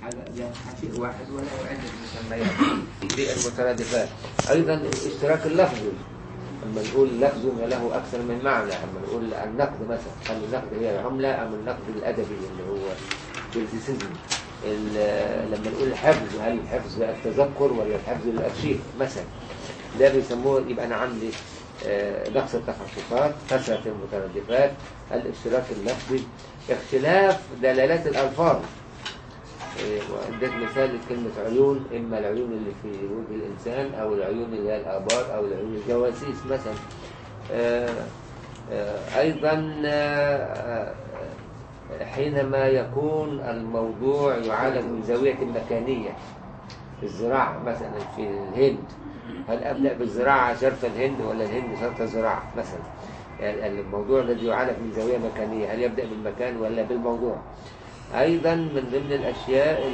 حاجة لها شيء واحد ولا عدة مسميات دي المترادفات أيضا الاشتراك اللفظي لما نقول لفظ له أكثر من معنى لما نقول النقد مثلا هل النقد هي العملة أم النقد الأدبي اللي هو كريتيسيزم لما نقول الحفظ هل الحفظ التذكر ولا الحفظ للأرشيف مثلا ده بيسموه يبقى أنا عندي آه، نقص التخصصات كثرة المترادفات الاشتراك اللفظي اختلاف دلالات الألفاظ إيه، واديت مثال كلمة عيون إما العيون اللي في وجه الإنسان أو العيون اللي هي الآبار أو العيون الجواسيس مثلا آه، آه، أيضا آه، حينما يكون الموضوع يعالج من زاوية مكانية الزراعة مثلا في الهند هل أبدأ بالزراعة شرط الهند ولا الهند شرط الزراعة مثلا يعني الموضوع الذي يعالج من زاوية مكانية هل يبدأ بالمكان ولا بالموضوع أيضا من ضمن الأشياء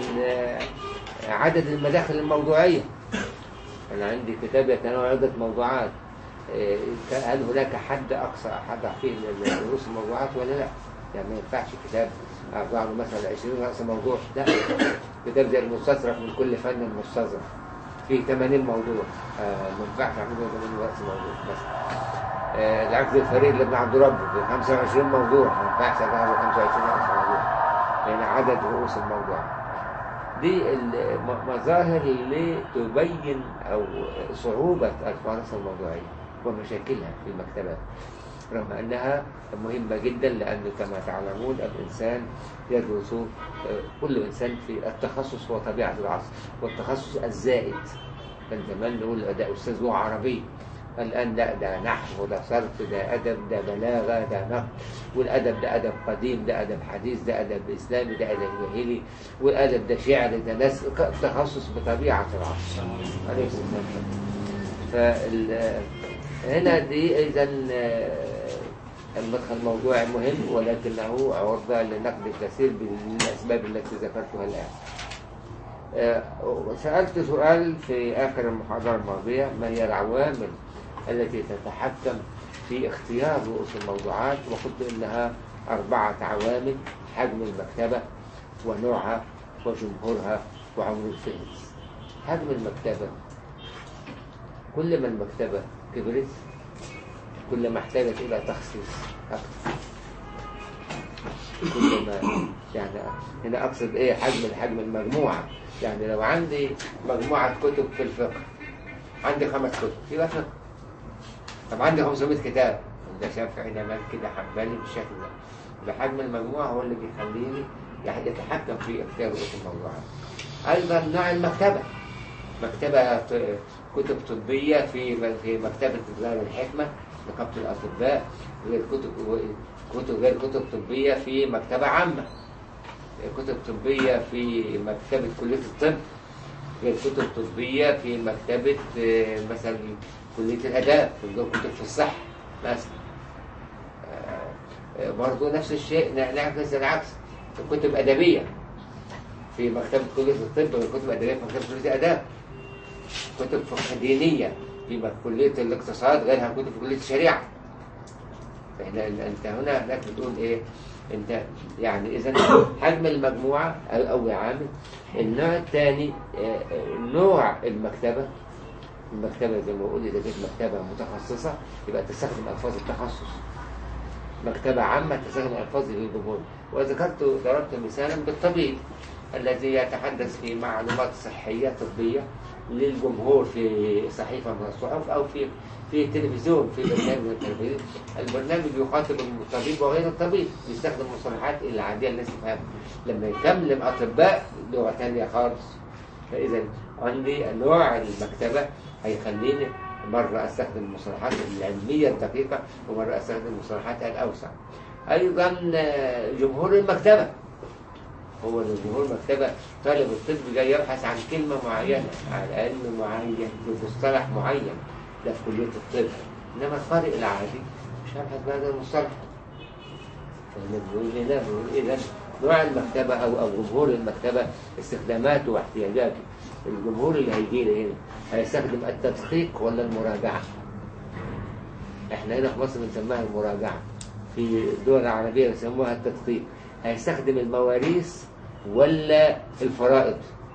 عدد المداخل الموضوعية أنا عندي كتاب يتناول عدة موضوعات إيه، هل هناك حد أقصى حد فيه رؤوس الموضوعات ولا لا؟ يعني ما ينفعش كتاب أربعة مثلا 20 رأس موضوع لا كتاب زي المستصرف من كل فن مستظرف فيه 80 موضوع آه، ما ينفعش أعمل 80 رأس موضوع بس آه، العقد الفريق لابن عبد ربه 25 موضوع ما ينفعش أعمل 25 رأس موضوع يعني عدد رؤوس الموضوع دي المظاهر اللي تبين أو صعوبة الفرص الموضوعية ومشاكلها في المكتبات رغم أنها مهمة جدا لأن كما تعلمون الإنسان يدرس كل إنسان في التخصص هو طبيعة العصر والتخصص الزائد كان زمان نقول ده أستاذ لغة عربية الآن لا ده نحو ده صرف ده أدب ده بلاغة ده نقد والأدب ده أدب قديم ده أدب حديث ده أدب إسلامي ده أدب جاهلي والأدب ده شعر ده ناس تخصص بطبيعة العصر عليه السلام فهنا دي إذا المدخل الموضوعي مهم ولكنه عرضة لنقد الكثير بالأسباب التي ذكرتها الآن سألت سؤال في آخر المحاضرة الماضية ما هي العوامل التي تتحكم في اختيار رؤوس الموضوعات وقلت إنها أربعة عوامل حجم المكتبة ونوعها وجمهورها وعمر الفهرس حجم المكتبة كل ما المكتبة كبرت كل ما احتاجت إلى تخصيص أكثر كل ما يعني هنا أقصد إيه حجم الحجم المجموعة يعني لو عندي مجموعة كتب في الفقه عندي خمس كتب يبقى فقه طب عندي 500 كتاب ده شافعي ده مالك كده حبالي بالشكل ده بحجم المجموعة هو اللي بيخليني يتحكم في اختيار رؤوس الموضوعات أيضا نوع المكتبة مكتبة كتب طبية في في مكتبة دار الحكمة نقابة الأطباء غير كتب كتب غير كتب طبية في مكتبة عامة كتب طبية في مكتبة كلية الطب غير كتب طبية في مكتبة مثلا كلية الأداب في كتب في الصحة مثلا آه، برضه نفس الشيء نعكس العكس في كتب أدبية في مكتبة كلية الطب غير كتب أدبية في مكتبة كلية الأداب كتب فقه دينية في كلية الاقتصاد غيرها كتب في كلية الشريعة فهنا انت هنا هناك بتقول ايه انت يعني اذا حجم المجموعة او عامل النوع الثاني آه، نوع المكتبة المكتبة زي ما بقول إذا كانت مكتبة متخصصة يبقى تستخدم ألفاظ التخصص مكتبة عامة تستخدم ألفاظ للجمهور وذكرت ضربت مثالا بالطبيب الذي يتحدث في معلومات صحية طبية للجمهور في صحيفة من الصحف أو في في تلفزيون في برنامج من التلفزيون البرنامج يخاطب الطبيب وغير الطبيب يستخدم المصطلحات العادية الناس تفهمها لما يكلم أطباء لغة ثانية خالص فإذا عندي نوع المكتبة هيخليني مرة أستخدم المصطلحات العلمية الدقيقة ومرة أستخدم المصطلحات الأوسع أيضا جمهور المكتبة هو جمهور المكتبة طالب الطب جاي يبحث عن كلمة معينة عن علم معين بمصطلح معين ده في كلية الطب إنما القارئ العادي مش هبحث بهذا المصطلح فهنا بنقول هنا بنقول إذا نوع المكتبة أو أو جمهور المكتبة استخداماته واحتياجاته الجمهور اللي هيجي لي هنا هيستخدم التدقيق ولا المراجعة احنا هنا في مصر بنسميها المراجعة في الدول العربية بيسموها التدقيق هيستخدم المواريث ولا الفرائض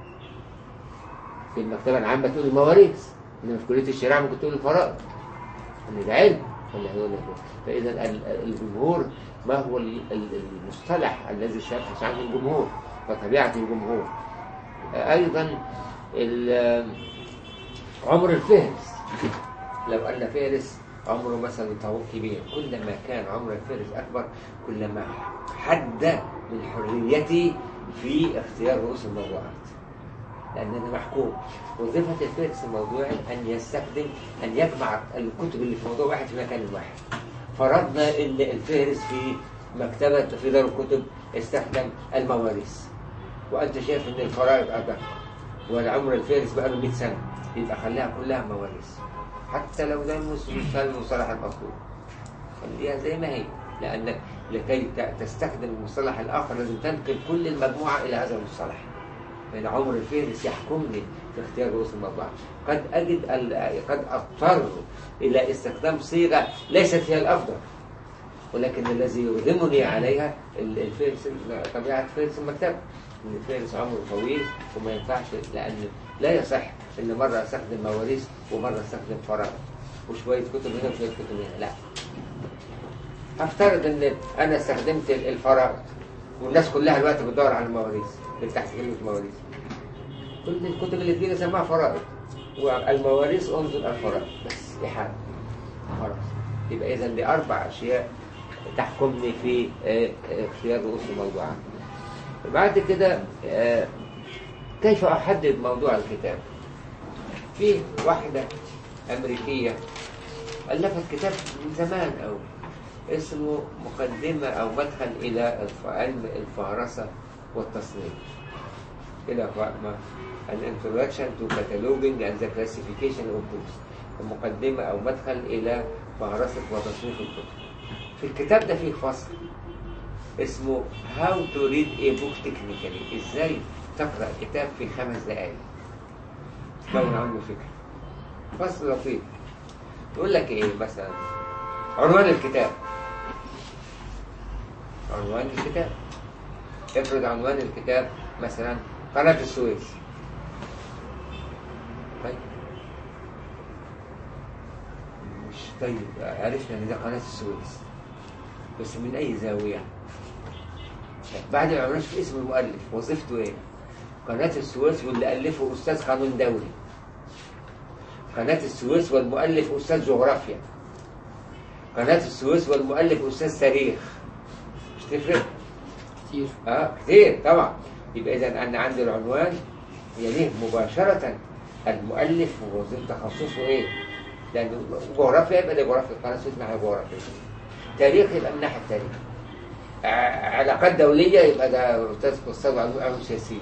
في المكتبة العامة تقول المواريث إنما في كلية الشريعة ممكن تقول الفرائض إن ده علم ولا هو ولا هو فإذا ال- الجمهور ما هو ال- ال- المصطلح الذي سيبحث عنه الجمهور وطبيعة الجمهور أيضا ال- عمر الفهرس لو أن فهرس عمره مثلا طويل كبير كلما كان عمر الفهرس أكبر كلما حد من حريتي في اختيار رؤوس الموضوعات لأن أنا محكوم وظيفة الفهرس الموضوعي أن يستخدم أن يجمع الكتب اللي في موضوع واحد في مكان واحد فرضنا أن الفهرس في مكتبة في دار الكتب استخدم المواريث وأنت شايف أن الفرائض أدق والعمر الفارس بقى له 100 سنة يبقى خليها كلها مواريث حتى لو لم يوصل المصطلح المطلوب خليها زي ما هي لأن لكي ت- تستخدم المصطلح الآخر لازم تنقل كل المجموعة إلى هذا المصطلح فإن عمر الفهرس يحكمني في اختيار رؤوس المطبعة قد أجد ال- قد أضطر إلى استخدام صيغة ليست هي الأفضل ولكن الذي يرغمني عليها ال- الفهرس طبيعة فهرس المكتبة ان الفهرس عمره طويل وما ينفعش لان لا يصح ان مره استخدم مواريث ومره استخدم فرائض وشويه كتب هنا وشويه كتب هنا لا هفترض ان انا استخدمت ال- الفرائض والناس كلها دلوقتي بتدور على المواريث اللي تحت كلمه مواريث كل الكتب اللي تجينا سماها فرائض والمواريث انظر الفرائض بس احاله خلاص يبقى اذا دي اربع اشياء تحكمني في آه، آه، اختيار رؤوس الموضوعات بعد كده آه، كيف أحدد موضوع الكتاب في واحدة أمريكية ألفت كتاب من زمان أو اسمه مقدمة أو مدخل إلى الف- علم الفهرسة والتصنيف إلى فاهمة An Introduction to Cataloging and the Classification of Books المقدمة أو مدخل إلى فهرسة وتصنيف الكتب في الكتاب ده فيه فصل اسمه How to read a book technically ازاي تقرأ كتاب في خمس دقائق تكون عنه فكرة فصل لطيف يقول لك ايه مثلا عنوان الكتاب عنوان الكتاب افرض عنوان الكتاب مثلا قناة السويس طيب مش طيب عرفنا ان ده قناة السويس بس من اي زاوية بعد ما عملناش في اسم المؤلف وظيفته ايه قناة السويس واللي ألفه أستاذ قانون دولي قناة السويس والمؤلف أستاذ جغرافيا قناة السويس والمؤلف أستاذ تاريخ مش تفرق كتير اه كتير طبعا يبقى إذا أنا عندي العنوان يليه مباشرة المؤلف ووظيفة تخصصه إيه لأن جغرافيا يبقى ده جغرافيا قناة السويس معها جغرافيا تاريخ يبقى من ناحية التاريخ ع- علاقات دولية يبقى ده أستاذ أستاذ علوم سياسية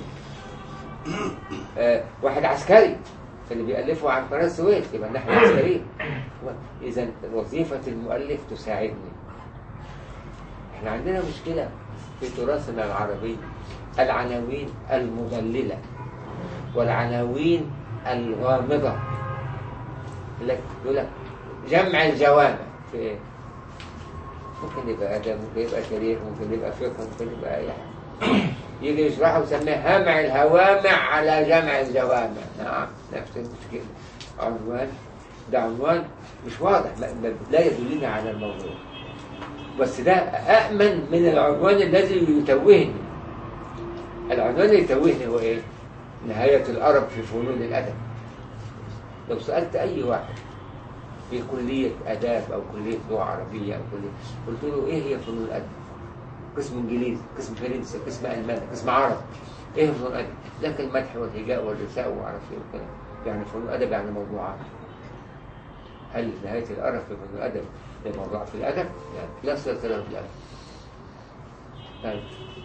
آه، واحد عسكري اللي بيألفه عن قناة السويس يبقى الناحية العسكرية إذا وظيفة المؤلف تساعدني احنا عندنا مشكلة في تراثنا العربي العناوين المضللة والعناوين الغامضة يقول لك يقول لك جمع الجوامع في ايه؟ ممكن يبقى أدب ممكن يبقى تاريخ ممكن يبقى فقه ممكن يبقى أي حاجة يجي يشرحه ويسميه همع الهوامع على جمع الجوامع نعم نفس المشكلة عنوان ده عنوان مش واضح ما- ما- لا يدلني على الموضوع بس ده أأمن من العنوان الذي يتوهني العنوان اللي يتوهني هو إيه؟ نهاية الأرب في فنون الأدب لو سألت أي واحد في كلية آداب أو كلية لغة عربية أو كلية قلت له إيه هي فنون الأدب؟ قسم إنجليزي، قسم فرنسي، قسم ألماني، قسم عربي إيه فنون الأدب؟ لك المدح والهجاء والرثاء وما أعرفش إيه وكده يعني فنون الأدب يعني موضوعات هل نهاية الأرب في فنون الأدب ده موضوع في الأدب؟ يعني لا صلة له بالأدب طيب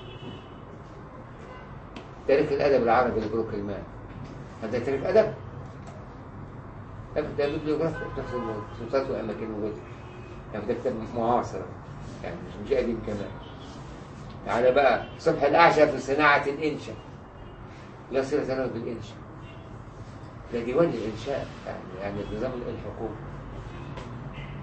تاريخ الأدب العربي لبروكلمان هذا تاريخ أدب؟ ده ده بيبليوغرافيا بتحصل مخصوصات وأماكن وجود يعني ده كتاب معاصر يعني مش مش قديم كمان تعالى بقى صبح الأعشى في صناعة الإنشاء لا صلة له بالإنشاء ده ديوان الإنشاء يعني يعني النظام الحكومي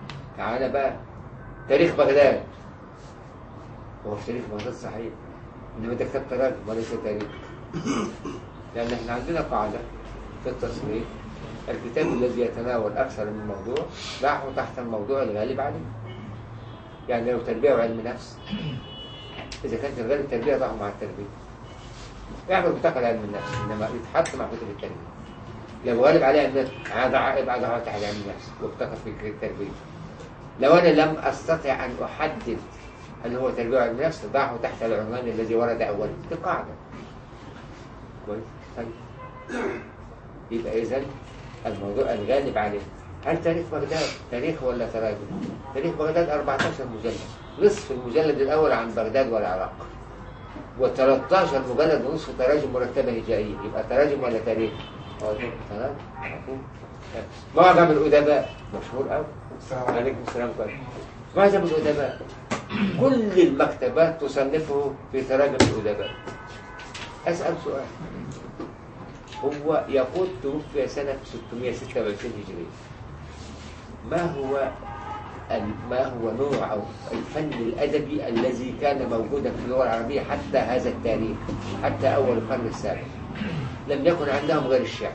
تعالى بقى تاريخ بغداد هو في تاريخ بغداد صحيح إنما ده كتاب تراجم وليس تاريخ لأن احنا عندنا قاعدة في التصريف الكتاب الذي يتناول أكثر من موضوع ضعه تحت الموضوع الغالب عليه يعني لو تربية وعلم نفس إذا كانت الغالب التربية ضعه مع التربية يعمل بطاقة علم النفس إنما يتحط مع كتب التربية لو غالب عليه النفس أضع يبقى أضعه تحت علم النفس وابتكر في التربية لو أنا لم أستطع أن أحدد هل هو تربية وعلم نفس ضعه تحت العنوان الذي ورد أولا دي قاعدة كويس طيب يبقى إذا الموضوع الغالب عليه هل تاريخ بغداد تاريخ ولا تراجم؟ تاريخ بغداد 14 مجلد نصف المجلد الأول عن بغداد والعراق و13 مجلد ونصف تراجم مرتبة هجائية يبقى تراجم ولا تاريخ؟ تراجم معظم الأدباء مشهور قوي عليكم السلام عليكم معظم الأدباء كل المكتبات تصنفه في تراجم الأدباء أسأل سؤال هو يقول توفي سنة 626 هجرية ما هو ما هو نوع أو الفن الأدبي الذي كان موجودا في اللغة العربية حتى هذا التاريخ حتى أول القرن السابع لم يكن عندهم غير الشعر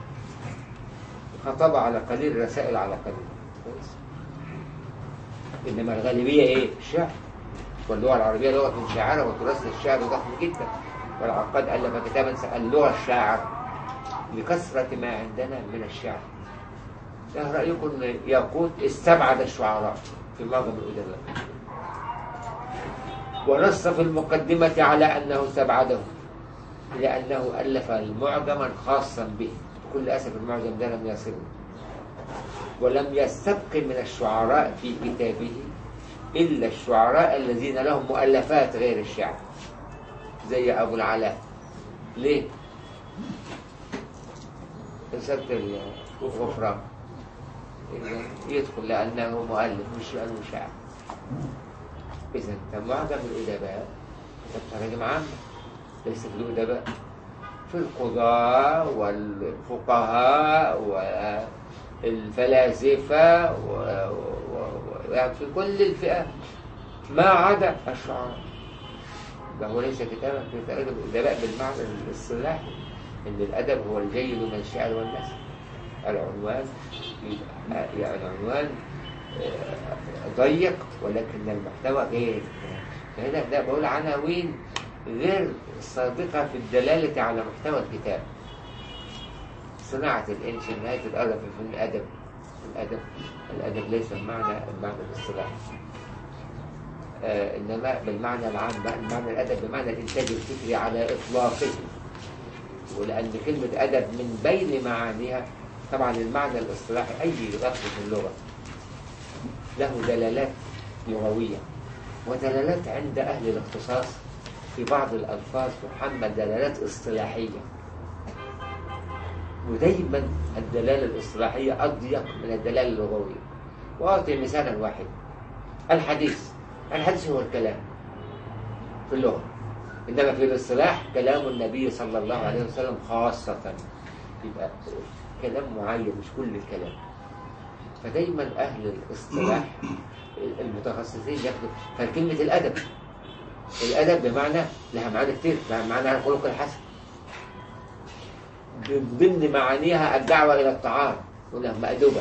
خطب على قليل رسائل على قليل إنما الغالبية إيه؟ الشعر واللغة العربية لغة شاعرة وتراث الشعر ضخم جدا والعقاد ألف كتابا اللغة الشاعر لكثرة ما عندنا من الشعر ده رأيكم يقود استبعد الشعراء في معظم الأدباء ونص في المقدمة على أنه استبعده لأنه ألف معجما خاصا به بكل أسف المعجم ده لم يصل ولم يستبق من الشعراء في كتابه إلا الشعراء الذين لهم مؤلفات غير الشعر زي أبو العلاء ليه؟ رسالة الغفران يدخل لأنه مؤلف مش لأنه شاعر إذا معظم الأدباء تترجم عامة ليس في الأدباء في القضاة والفقهاء والفلاسفة و... و... يعني في كل الفئات ما عدا الشعراء فهو ليس كتابا في ترجم الأدباء بالمعنى الاصطلاحي إن الأدب هو الجيد من الشعر والنثر العنوان يعني العنوان ضيق ولكن المحتوى غير فهنا ده بقول عناوين غير صادقة في الدلالة على محتوى الكتاب صناعة الإنش نهاية الأدب في الأدب الأدب الأدب ليس بمعنى المعنى الاصطلاحي آه إنما بالمعنى العام المعنى الأدب بمعنى الإنتاج الفكري على إطلاقه ولأن كلمة أدب من بين معانيها طبعا المعنى الاصطلاحي أي لفظ في اللغة له دلالات لغوية ودلالات عند أهل الاختصاص في بعض الألفاظ تحمل دلالات اصطلاحية ودايما الدلالة الاصطلاحية أضيق من الدلالة اللغوية وأعطي مثالا واحدا الحديث الحديث هو الكلام في اللغة إنما في الاصطلاح كلام النبي صلى الله عليه وسلم خاصة يبقى كلام معين مش كل الكلام فدايما أهل الاصطلاح المتخصصين ياخدوا فكلمة الأدب الأدب بمعنى لها معاني كتير لها معنى الخلق الحسن من ضمن معانيها الدعوة إلى الطعام ولها مأدبة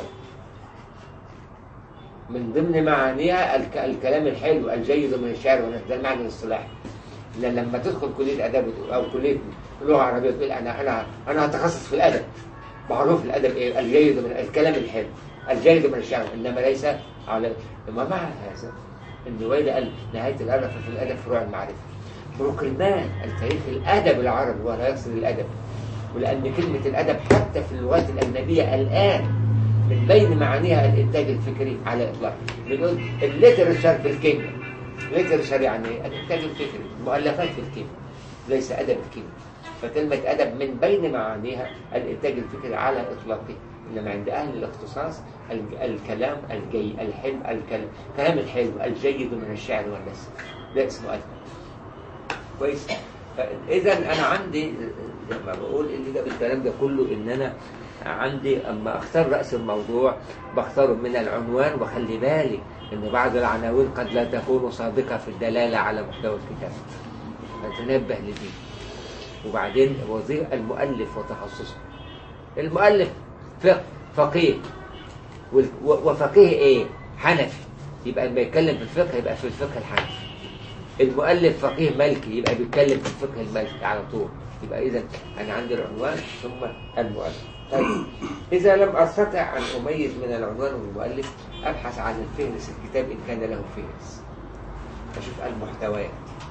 من ضمن معانيها الكلام الحلو الجيد من الشعر ده المعنى الاصطلاحي لأن لما تدخل كلية أدب أو كلية لغة عربية تقول أنا أنا أنا هتخصص في الأدب معروف الأدب إيه الجيد من الكلام الحلو الجيد من الشعر إنما ليس على ومع هذا النويلي قال نهاية الأدب في الأدب فروع المعرفة بروكلمان التاريخ الأدب العربي ولا يقصد الأدب ولأن كلمة الأدب حتى في اللغات الأجنبية الآن من بين معانيها الإنتاج الفكري على إطلاق بنقول الليترشر في الكيمياء الليترشر يعني الإنتاج الفكري المؤلفات في الكيمياء ليس أدب الكيمياء فكلمة أدب من بين معانيها الإنتاج الفكري على إطلاقه إنما عند أهل الاختصاص الكلام الجي الحلم الكلام الكلام الحلو الجيد من الشعر والنثر ده اسمه أدب كويس فإذا أنا عندي لما بقول اللي ده بالكلام ده كله إن أنا عندي أما أختار رأس الموضوع بختاره من العنوان وخلي بالي إن بعض العناوين قد لا تكون صادقة في الدلالة على محتوى الكتاب فتنبه لدي وبعدين وظيفة المؤلف وتخصصه المؤلف فقه فقيه وال- و- وفقيه ايه حنفي يبقى لما يتكلم في الفقه يبقى في الفقه الحنفي المؤلف فقيه مالكي يبقى بيتكلم في الفقه المالكي على طول يبقى اذا انا عندي العنوان ثم المؤلف طيب اذا لم استطع ان اميز من العنوان والمؤلف ابحث عن الفهرس الكتاب ان كان له فهرس اشوف المحتويات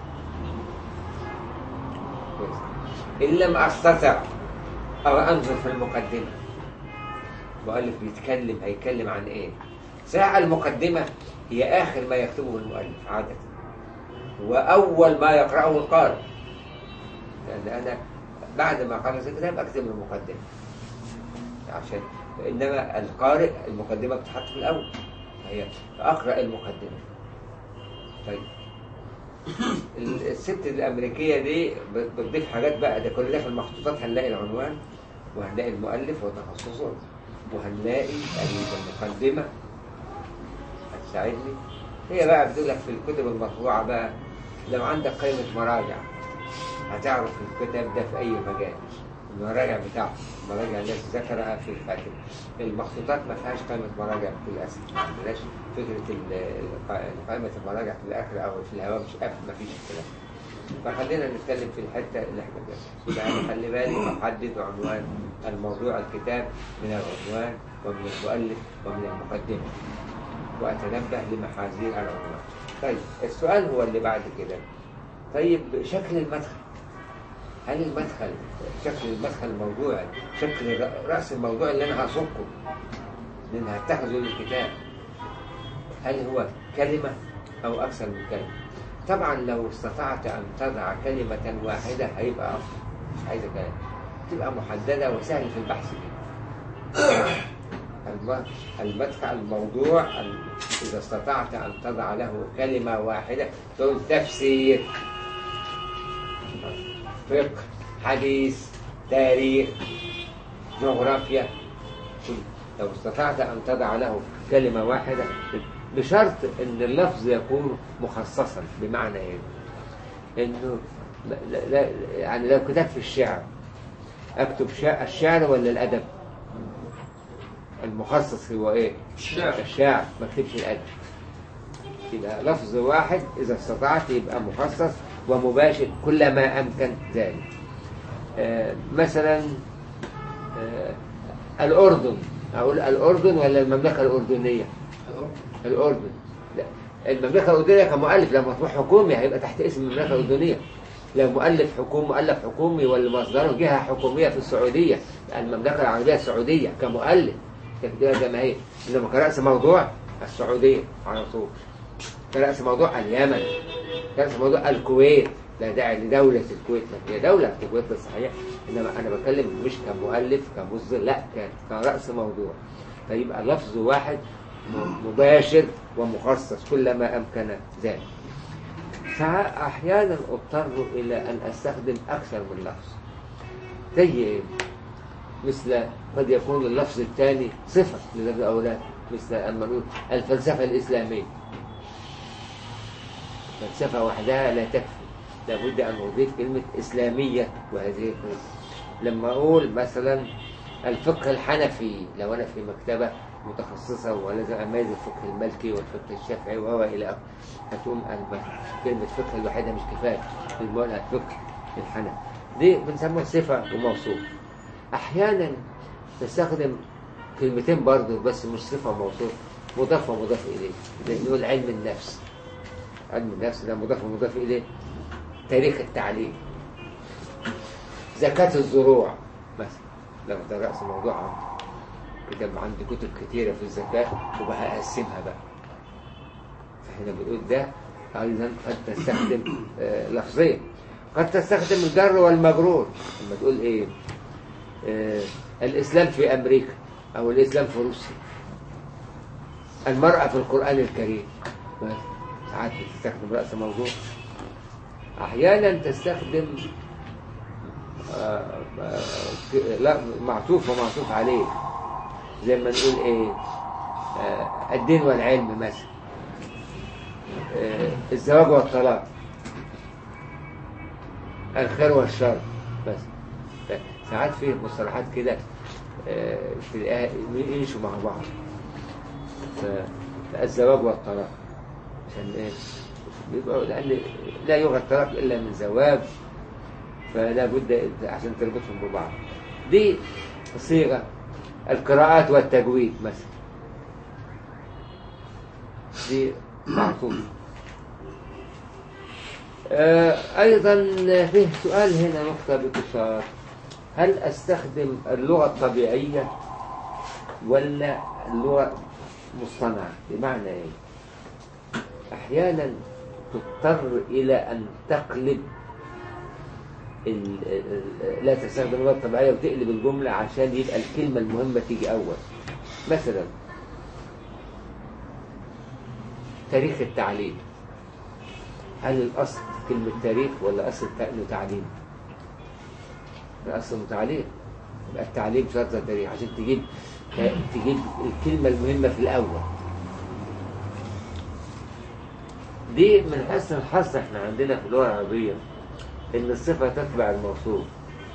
كويس. ان لم استطع او انظر في المقدمه المؤلف بيتكلم هيتكلم عن ايه ساعة المقدمة هي آخر ما يكتبه المؤلف عادة وأول ما يقرأه القارئ لأن أنا بعد ما قرأت الكتاب أكتب المقدمة عشان إنما القارئ المقدمة بتحط في الأول هي أقرأ المقدمة طيب ال- الست الأمريكية دي ب- بتضيف حاجات بقى ده كل ده في المخطوطات هنلاقي العنوان وهنلاقي المؤلف وتخصصه وهنلاقي المقدمة هتساعدني هي بقى بتقول لك في الكتب المطبوعة بقى لو عندك قائمة مراجع هتعرف الكتاب ده في أي مجال المراجع بتاعته المراجع التي ذكرها في الفاتحة المخطوطات ما فيهاش قائمة مراجع للأسف ما عندناش فكرة ال- الق- قائمة المراجع في الآخر أو في الهواء مش أب ما فيش الكلام فخلينا نتكلم في الحتة اللي احنا فيها يبقى أنا خلي بالي أحدد عنوان الموضوع الكتاب من العنوان ومن المؤلف ومن المقدمة وأتنبه لمحاذير العنوان طيب السؤال هو اللي بعد كده طيب شكل المدخل هل المدخل شكل المدخل الموضوعي شكل ر- رأس الموضوع اللي أنا هصكه لأن هتخذه للكتاب هل هو كلمة أو أكثر من كلمة طبعا لو استطعت أن تضع كلمة واحدة هيبقى أفضل مش عايزة كلام تبقى محددة وسهل في البحث فيها الم- المدخل الموضوع ال- إذا استطعت أن تضع له كلمة واحدة تقول تفسير فقه حديث تاريخ جغرافيا كل- لو استطعت أن تضع له كلمة واحدة بشرط أن اللفظ يكون مخصصا بمعنى إيه؟ إنه لا لا يعني لو كتبت في الشعر أكتب شع- الشعر ولا الأدب؟ المخصص هو إيه؟ الشعر. الشعر ما اكتبش الأدب يبقى لفظ واحد إذا استطعت يبقى مخصص ومباشر كلما أمكن ذلك آه، مثلا آه، الأردن أقول الأردن ولا المملكة الأردنية الأردن لا المملكة الأردنية كمؤلف لو مطبوع حكومي هيبقى تحت اسم المملكة الأردنية لو مؤلف حكومي مؤلف حكومي ولا مصدره جهة حكومية في السعودية المملكة العربية السعودية كمؤلف تكتبها زي ما هي إنما كرأس موضوع السعودية على طول كرأس موضوع اليمن كرأس موضوع الكويت لا داعي لدولة الكويت هي دولة الكويت صحيح إنما أنا بتكلم مش كمؤلف كمصدر لا ك- كرأس موضوع فيبقى لفظ واحد م- مباشر ومخصص كلما أمكن ذلك فأحيانا أضطر إلى أن أستخدم أكثر من لفظ زي إيه؟ مثل قد يكون اللفظ الثاني صفة للفظ الأولاد مثل أما نقول الفلسفة الإسلامية فلسفة وحدها لا تكفي لابد أن أضيف كلمة إسلامية وهذه الكلمة لما أقول مثلا الفقه الحنفي لو أنا في مكتبة متخصصة ولازم أميز الفقه المالكي والفقه الشافعي وهو إلى آخره هتقوم أنا كلمة فقه الوحيدة مش كفاية المهم الفقه الحنفي دي بنسموها صفة وموصوف أحيانا نستخدم كلمتين برضه بس مش صفة وموصوف مضاف ومضاف إليه زي نقول علم النفس علم النفس ده مضاف ومضاف إليه تاريخ التعليم زكاة الزروع مثلا لو ده رأس موضوع عندي كتاب عندي كتب كتيرة في الزكاة وبقسمها بقى فهنا بنقول ده أيضا قد تستخدم آه، لفظين قد تستخدم الجر والمجرور لما تقول إيه آه، الإسلام في أمريكا أو الإسلام في روسيا المرأة في القرآن الكريم بس ساعات بتستخدم رأس موضوع أحيانا تستخدم آه، آه، ك- لا معطوف ومعطوف عليه زي ما نقول ايه آه، الدين والعلم مثلا آه، الزواج والطلاق الخير والشر بس ساعات فيه مصطلحات كده آه، تلاقيها يمشوا مع بعض ف- فالزواج والطلاق عشان ايه بيبقى لان لا يوجد طلاق الا من زواج فلا بد عشان تربطهم ببعض دي صيغه القراءات والتجويد مثلا دي معطوف آه، أيضا فيه سؤال هنا نقطة باختصار هل أستخدم اللغة الطبيعية ولا اللغة مصطنعة بمعنى إيه؟ أحيانا تضطر إلى أن تقلب ال- ال- لا تستخدم اللغة الطبيعية وتقلب الجملة عشان يبقى الكلمة المهمة تيجي أول مثلا تاريخ التعليم هل الأصل كلمة تاريخ ولا أصل الت- إنه تعليم؟ الأصل إنه تعليم يبقى التعليم شرط التاريخ عشان تجيب تجيب الكلمة المهمة في الأول دي من حسن الحظ احنا عندنا في اللغة العربية إن الصفة تتبع الموصوف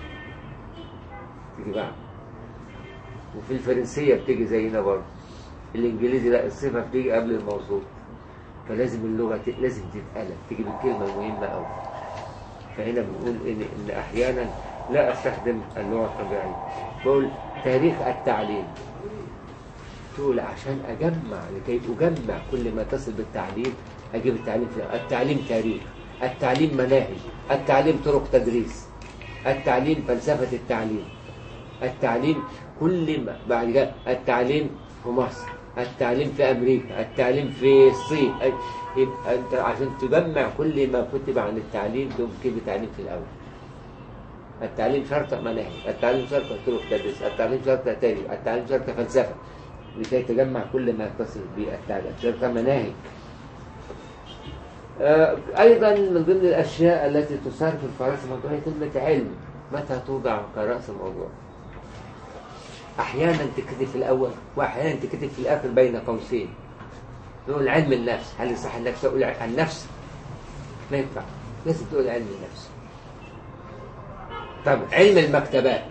تيجي بعد وفي الفرنسية بتيجي زينا برضه الإنجليزي لا الصفة بتيجي قبل الموصوف فلازم اللغة ت- لازم تتقلب تيجي بالكلمة المهمة أوي فهنا بنقول إن, إن أحيانا لا أستخدم اللغة الطبيعية بقول تاريخ التعليم تقول عشان أجمع لكي أجمع كل ما تصل بالتعليم أجيب التعليم في التعليم تاريخ التعليم مناهج التعليم طرق تدريس التعليم فلسفة التعليم التعليم كل ما بعد كده التعليم في مصر التعليم في أمريكا التعليم في الصين أي- يبقى أنت عشان تجمع كل ما كتب عن التعليم تقوم تجيب التعليم في الأول التعليم شرط مناهج التعليم شرط طرق تدريس التعليم شرط تاريخ التعليم شرط فلسفة لكي تجمع كل ما يتصل بالتعليم شرط مناهج آه، أيضا من ضمن الأشياء التي تثار في الفراسة الموضوعية كلمة علم متى توضع كرأس الموضوع أحيانا تكتب في الأول وأحيانا تكتب في الآخر بين قوسين نقول علم النفس هل يصح انك تقول ع- النفس ما ينفع لازم تقول علم النفس طب علم المكتبات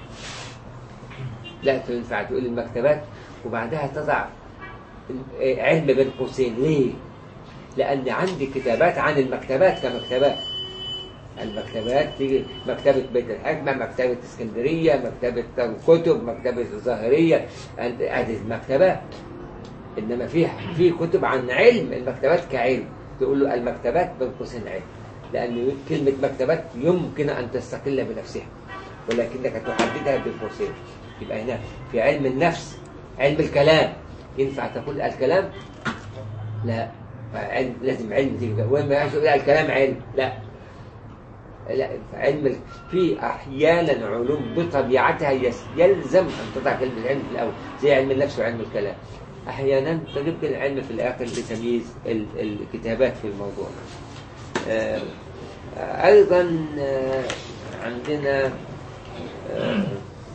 لا تنفع تقول المكتبات وبعدها تضع ال- علم بين قوسين ليه لأن عندي كتابات عن المكتبات كمكتبات المكتبات تيجي مكتبة بيت الحكمة مكتبة اسكندرية مكتبة الكتب مكتبة الظاهرية هذه المكتبات إنما في في كتب عن علم المكتبات كعلم تقول له المكتبات بين قوسين علم لأن كلمة مكتبات يمكن أن تستقل بنفسها ولكنك تحددها بين قوسين يبقى هنا في علم النفس علم الكلام ينفع تقول الكلام لا علم لازم علم تيجي وين ما يقول الكلام علم لا لا علم ال- في احيانا علوم بطبيعتها يس- يلزم ان تضع كلمه العلم في الاول زي علم النفس وعلم الكلام احيانا تجيب كلمه العلم في الاخر لتمييز ال- الكتابات في الموضوع آه، آه، ايضا آه، عندنا آه،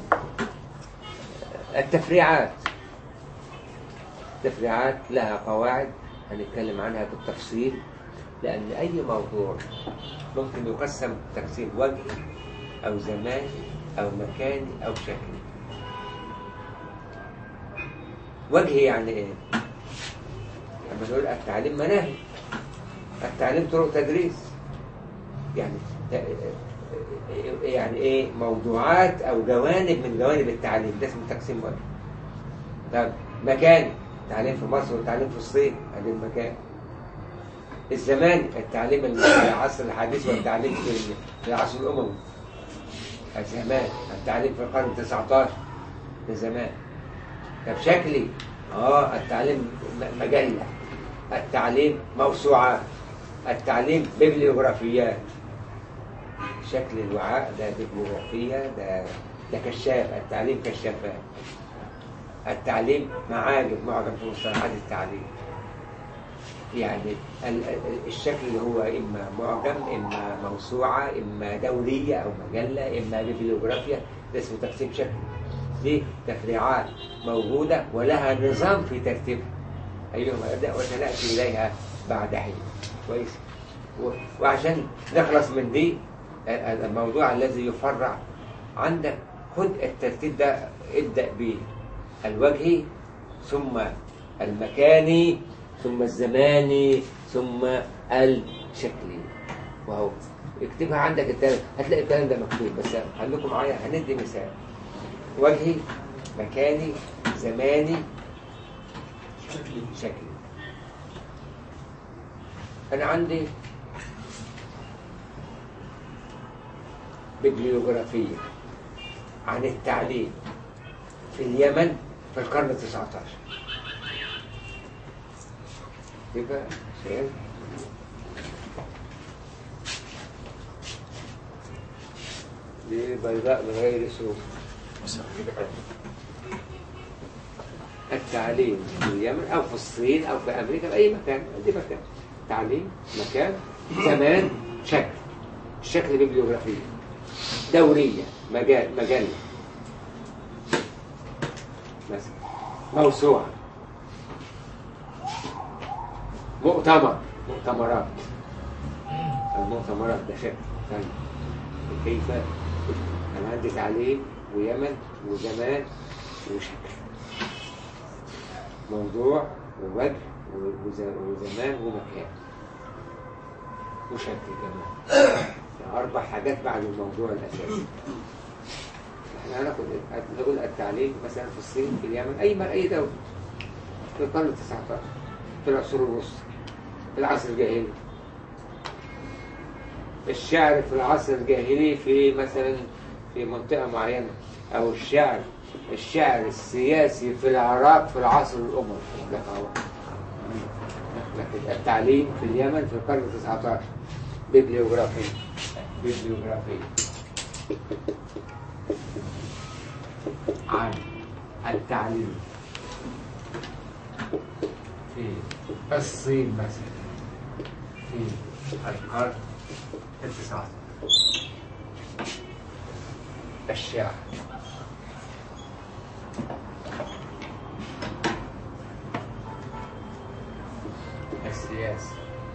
التفريعات التفريعات لها قواعد هنتكلم عنها بالتفصيل لأن أي موضوع ممكن يقسم تقسيم وجهي أو زماني أو مكاني أو شكلي وجهي يعني إيه؟ لما نقول التعليم مناهج التعليم طرق تدريس يعني يعني ايه موضوعات او جوانب من جوانب التعليم ده اسمه تقسيم وجه طب مكان التعليم في مصر والتعليم في الصين ادي المكان الزمان التعليم العصر الحديث والتعليم في في العصر الاموي الزمان التعليم في القرن 19 ده زمان طب شكلي اه التعليم م- مجله التعليم موسوعات التعليم بيبليوغرافيات شكل الوعاء ده بيبليوغرافية ده ده كشاف التعليم كشافات التعليم معاجم معجم في مصطلحات التعليم يعني ال- ال- الشكل اللي هو إما معجم إما موسوعة إما دورية أو مجلة إما بيبليوغرافيا ده اسمه تقسيم شكل دي تفريعات موجودة ولها نظام في ترتيبها أيهما أبدأ وسنأتي إليها بعد حين كويس و- وعشان نخلص من دي الموضوع الذي يفرع عندك خد الترتيب ده ابدأ به الوجهي ثم المكاني ثم الزماني ثم الشكلي وهو اكتبها عندك التالت هتلاقي الكلام ده مكتوب بس خليكم معايا هندي مثال وجهي مكاني زماني شكلي شكلي أنا عندي ببليوغرافية عن التعليم في اليمن في القرن 19 يبقى شايف دي بيضاء بغير سوق التعليم في اليمن أو في الصين أو في أمريكا في أي مكان أي مكان تعليم مكان زمان شكل الشكل ببليوغرافية دورية مجال مجلة مثلا موسوعة مؤتمر مؤتمرات المؤتمرات ده شكل ثاني كيف أنا عندي تعليم ويمن وزمان وشكل موضوع ووجه وز- وزمان ومكان وشكل كمان أربع حاجات بعد الموضوع الأساسي احنا هناخد نقول التعليم مثلا في الصين في اليمن أي من أي دولة في القرن التسعة عشر في العصور الوسطى في العصر الجاهلي الشعر في العصر الجاهلي في مثلا في منطقة معينة أو الشعر الشعر السياسي في العراق في العصر الأموي لك أهو. لكن التعليم في اليمن في القرن التسعة عشر بيبليوغرافي بيبليوغرافي عن التعليم في الصين مثلا في القرن التسعة عشر الشعر السياسي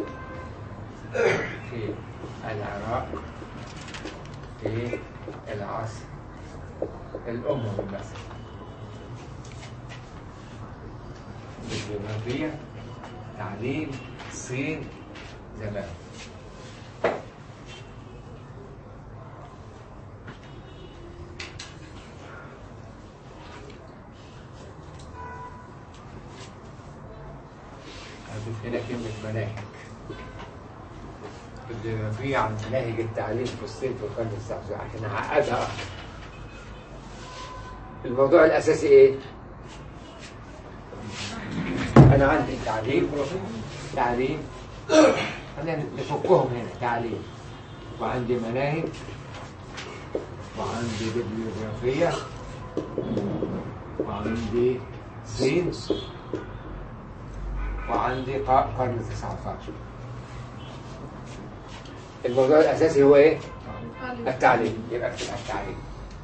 في العراق في العصر الأموي مثلا الجغرافية تعليم الصين زمان هضيف هنا كلمة مناهج الجغرافية عن مناهج التعليم في الصين في القرن التاسع عشر عشان أعقدها أكتر الموضوع الأساسي إيه؟ أنا عندي تعليم تعليم خلينا نفكهم هنا تعليم وعندي مناهج وعندي ببليوغرافية وعندي صين وعندي ق- قرن 19 الموضوع الأساسي هو إيه؟ التعليم يبقى اكتب التعليم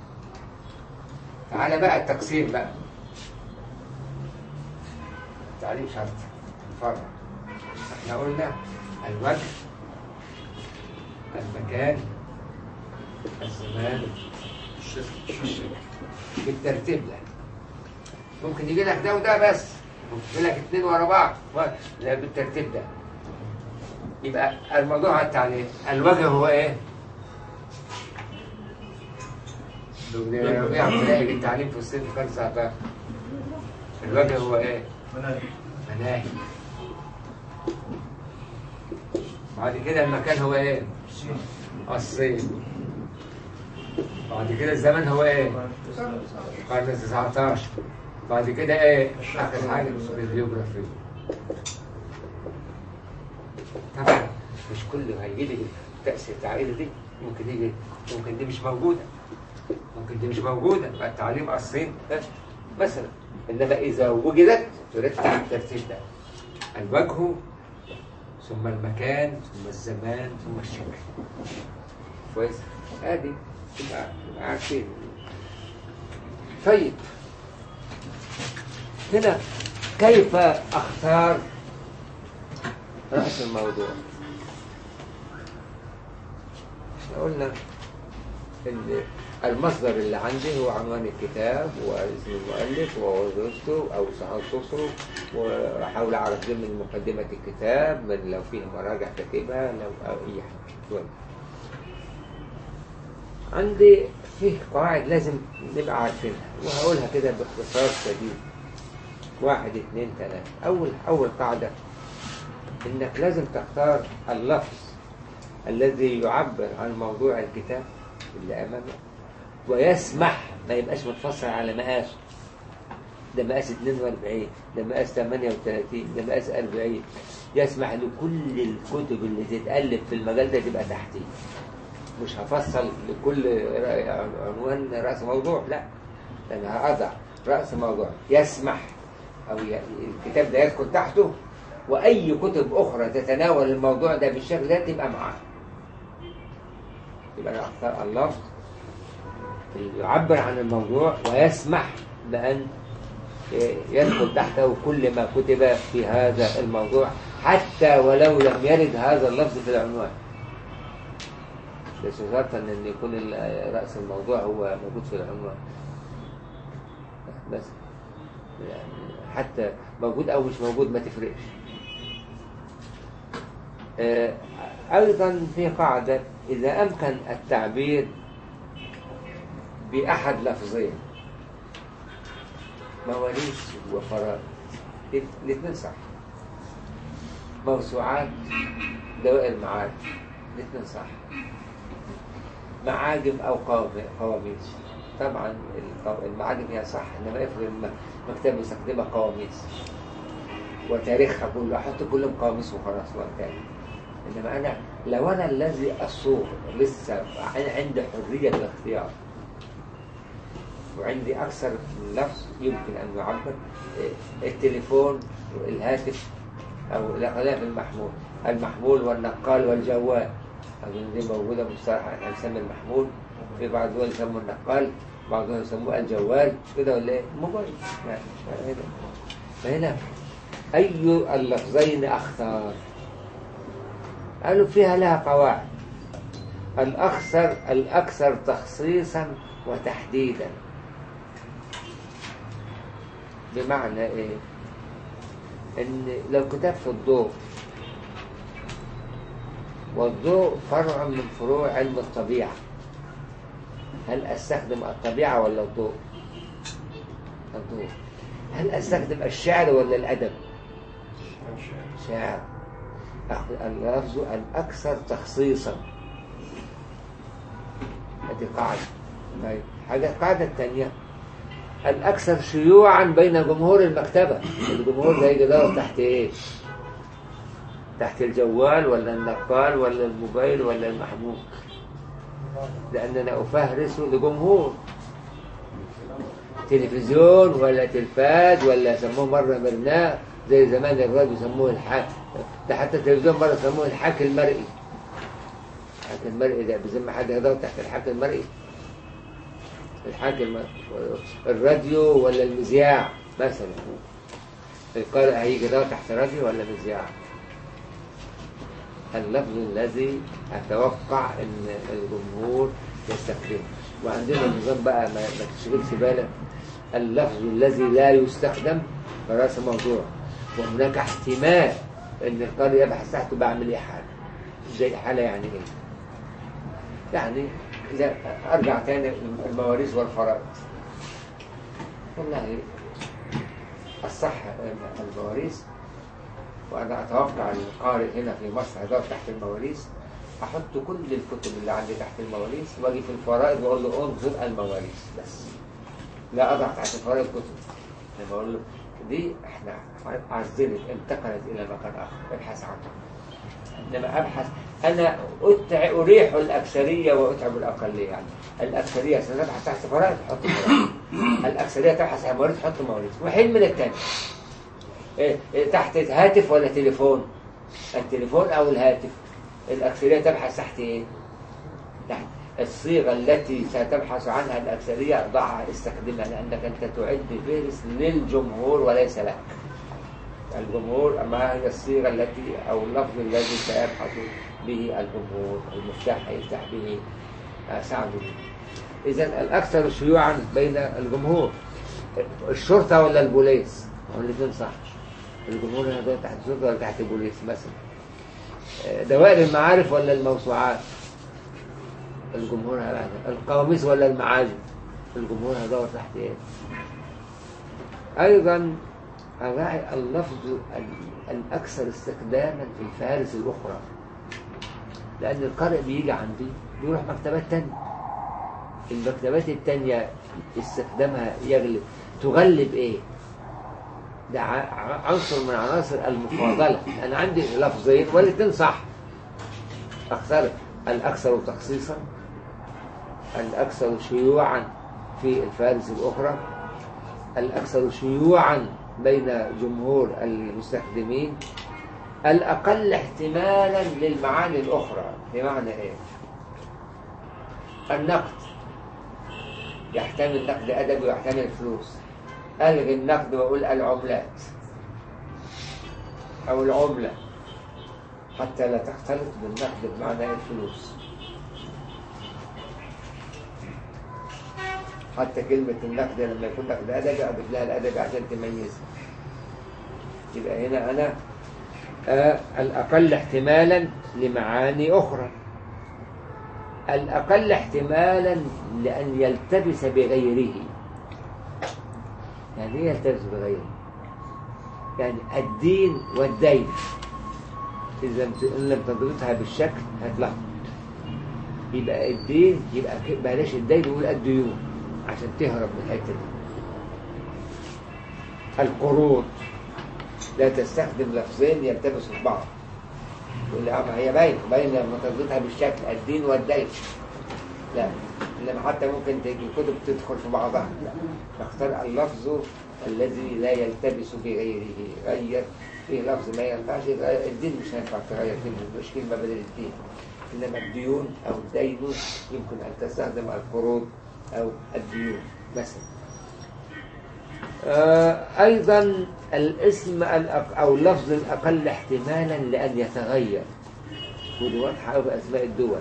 تعالى بقى التقسيم بقى التعليم شرط نفرق احنا قلنا الوجه المكان الزمان الشكل بالترتيب ده ممكن يجي لك ده وده بس ممكن يجي لك اتنين ورا بعض لا بالترتيب ده يبقى الموضوع على التعليم الوجه هو ايه؟ ربيع مناهج التعليم في الصين في القرن 19 الوجه هو ايه؟ مناهج مناهج بعد كده المكان هو ايه؟ الصين الصين بعد كده الزمن هو ايه؟ القرن 19 بعد كده ايه؟ اخر حاجه البيوجرافي طبعا مش كله هيجي لي تأثير التعقيدة دي ممكن يجي ممكن دي مش موجودة ممكن دي مش موجودة يبقى التعليم الصين ده مثلا إنما إذا وجدت ترتب على الترتيب ده الوجه ثم المكان ثم الزمان ثم الشكل كويس ادي تبقى تبقى عارفين طيب هنا كيف اختار راس الموضوع احنا قلنا ان المصدر اللي عندي هو عنوان الكتاب واسم المؤلف ووظيفته او تخصصه واحاول اعرف دي من مقدمة الكتاب من لو فيه مراجع كاتبها لو او اي حاجة شوية. عندي فيه قواعد لازم نبقى عارفينها وهقولها كده باختصار شديد واحد اثنين ثلاثة أول أول قاعدة إنك لازم تختار اللفظ الذي يعبر عن موضوع الكتاب اللي أمامك ويسمح ما يبقاش متفصل على مقاسه ده مقاس 42 ده مقاس 38 ده مقاس 40 يسمح لكل الكتب اللي تتألف في المجال ده تبقى تحتيه مش هفصل لكل عنوان رأس موضوع لا أنا هأضع رأس موضوع يسمح أو ي- الكتاب ده يدخل تحته وأي كتب أخرى تتناول الموضوع ده بالشكل ده تبقى معاه يبقى أنا أختار اللفظ اللي يعبر عن الموضوع ويسمح بأن يدخل تحته كل ما كتب في هذا الموضوع حتى ولو لم يرد هذا اللفظ في العنوان بس شرطا ان يكون ال- رأس الموضوع هو موجود في العنوان بس يعني حتى موجود او مش موجود ما تفرقش آه، ايضا في قاعدة اذا امكن التعبير باحد لفظين مواريث وفرائض الاثنين صح موسوعات دوائر معاد الاثنين صح معاجم او قوام- قواميس طبعا القو- المعاجم هي صح انما افرض الم- مكتب مستخدمه قواميس وتاريخها كله احط كلهم قواميس وخلاص وانتهى انما انا لو انا الذي اصوغ لسه ع- عندي حريه الاختيار وعندي اكثر من لفظ يمكن ان يعبر إيه، التليفون الهاتف او لا خلاف المحمول المحمول والنقال والجوال أظن دي موجودة مصطلح احنا بنسمي المحمول في بعض الدول يسموه النقال بعضهم يسموه الجوال كده ولا ايه؟ موبايل يعني هنا فهنا أي اللفظين أختار؟ قالوا فيها لها قواعد الأكثر الأكثر تخصيصا وتحديدا بمعنى إيه؟ إن لو كتاب في الضوء والضوء فرع من فروع علم الطبيعة هل أستخدم الطبيعة ولا الضوء؟ الضوء هل أستخدم الشعر ولا الأدب؟ شعر أخ- اللفظ الأكثر تخصيصا هذه قاعدة طيب حاجة القاعدة الثانية الأكثر شيوعا بين جمهور المكتبة الجمهور ده يجي يدور تحت إيه؟ تحت الجوال ولا النقال ولا الموبايل ولا المحمول لأننا أفهرس لجمهور تلفزيون ولا تلفاز ولا يسموه مرة برنامج زي زمان الراديو يسموه الحاك ده حتى التلفزيون مرة يسموه الحاك المرئي الحاك المرئي ده بيسمى حد يدور تحت الحاك المرئي الحاك المرئي الراديو ولا المذياع مثلا القارئ هيجي يدور تحت راديو ولا مذياع اللفظ الذي أتوقع أن الجمهور يستخدمه وعندنا نظام بقى ما, ما تشغلش بالك اللفظ الذي لا يستخدم براس موضوع وهناك احتمال أن القارئ يبحث تحته بعمل إيه حالة زي حالة يعني إيه يعني إذا أرجع تاني المواريث والفرائض والله الصح المواريث وأنا أتوقع القارئ هنا في مصر هيدور تحت المواريث أحط كل الكتب اللي عندي تحت المواريث وأجي في الفرائض وأقول له انظر المواريث بس لا أضع تحت الفرائض كتب لما أقول له دي إحنا عزلت انتقلت إلى مكان آخر ابحث عنها إنما أبحث أنا أتع... أريح الأكثرية وأتعب الأقلية يعني الأكثرية ستبحث تحت فرائض حط فرائض الأكثرية تبحث عن مواريث حط مواريث وحين من الثاني إيه، إيه، تحت هاتف ولا تليفون التليفون او الهاتف الاكثريه تبحث تحت ايه تحت الصيغه التي ستبحث عنها الاكثريه ضعها استخدمها لانك انت تعد فهرس للجمهور وليس لك الجمهور ما هي الصيغة التي أو اللفظ الذي سيبحث به الجمهور المفتاح يفتح به آه، سعد إذا الأكثر شيوعا بين الجمهور الشرطة ولا البوليس هو الاثنين صح الجمهور هنا ده تحت الشرطة ولا تحت البوليس مثلا آه، دوائر المعارف ولا الموسوعات الجمهور هذا القواميس ولا المعاجم الجمهور هيدور تحت ايه ايضا الراعي اللفظ ال- الاكثر استخداما في الفهارس الاخرى لان القارئ بيجي عندي بيروح مكتبات تانية المكتبات التانية استخدامها يغلب تغلب ايه ده ع- ع- عنصر من عناصر المفاضلة أنا عندي لفظين والاثنين صح أكثر الأكثر تخصيصا الأكثر شيوعا في الفارس الأخرى الأكثر شيوعا بين جمهور المستخدمين الأقل احتمالا للمعاني الأخرى بمعنى إيه؟ النقد يحتمل نقد أدبي ويحتمل فلوس ألغي النقد وأقول العملات أو العملة حتى لا تختلط بالنقد بمعنى الفلوس حتى كلمة النقد لما يكون نقد أدبي أضيف لها الأدبي عشان تميزها يبقى هنا أنا آه الأقل احتمالا لمعاني أخرى الأقل احتمالا لأن يلتبس بغيره يعني ايه يلتبس بغيره يعني الدين والدين إذا لم- إن لم تضبطها بالشكل هتلخبط يبقى الدين يبقى ك- بلاش الدين يقول الديون عشان تهرب من الحته دي القروض لا تستخدم لفظين يلتبسوا في بعض يقول لي اه ما هي باينه باينه لما تضبطها بالشكل الدين والدين لا انما حتى ممكن تجي الكتب تدخل في بعضها لا نختار اللفظ الذي لا يلتبس بغيره غير فيه لفظ ما ينفعش يبقى الدين مش هينفع تغير كلمه مش كلمه بدل الدين انما الديون او الدين يمكن ان تستخدم القروض او الديون مثلا آه، أيضا الاسم الأق- أو اللفظ الأقل احتمالا لأن يتغير ودي واضحة أوي في أسماء الدول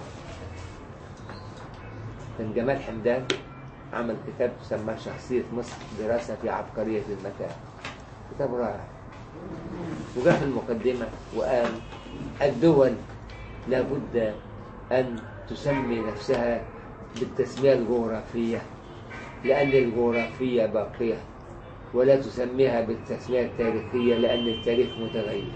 كان جمال حمدان عمل كتاب سماه شخصية مصر دراسة في عبقرية المكان كتاب رائع وجاء في المقدمة وقال الدول لابد أن تسمي نفسها بالتسمية الجغرافية لأن الجغرافية باقية ولا تسميها بالتسمية التاريخية لأن التاريخ متغير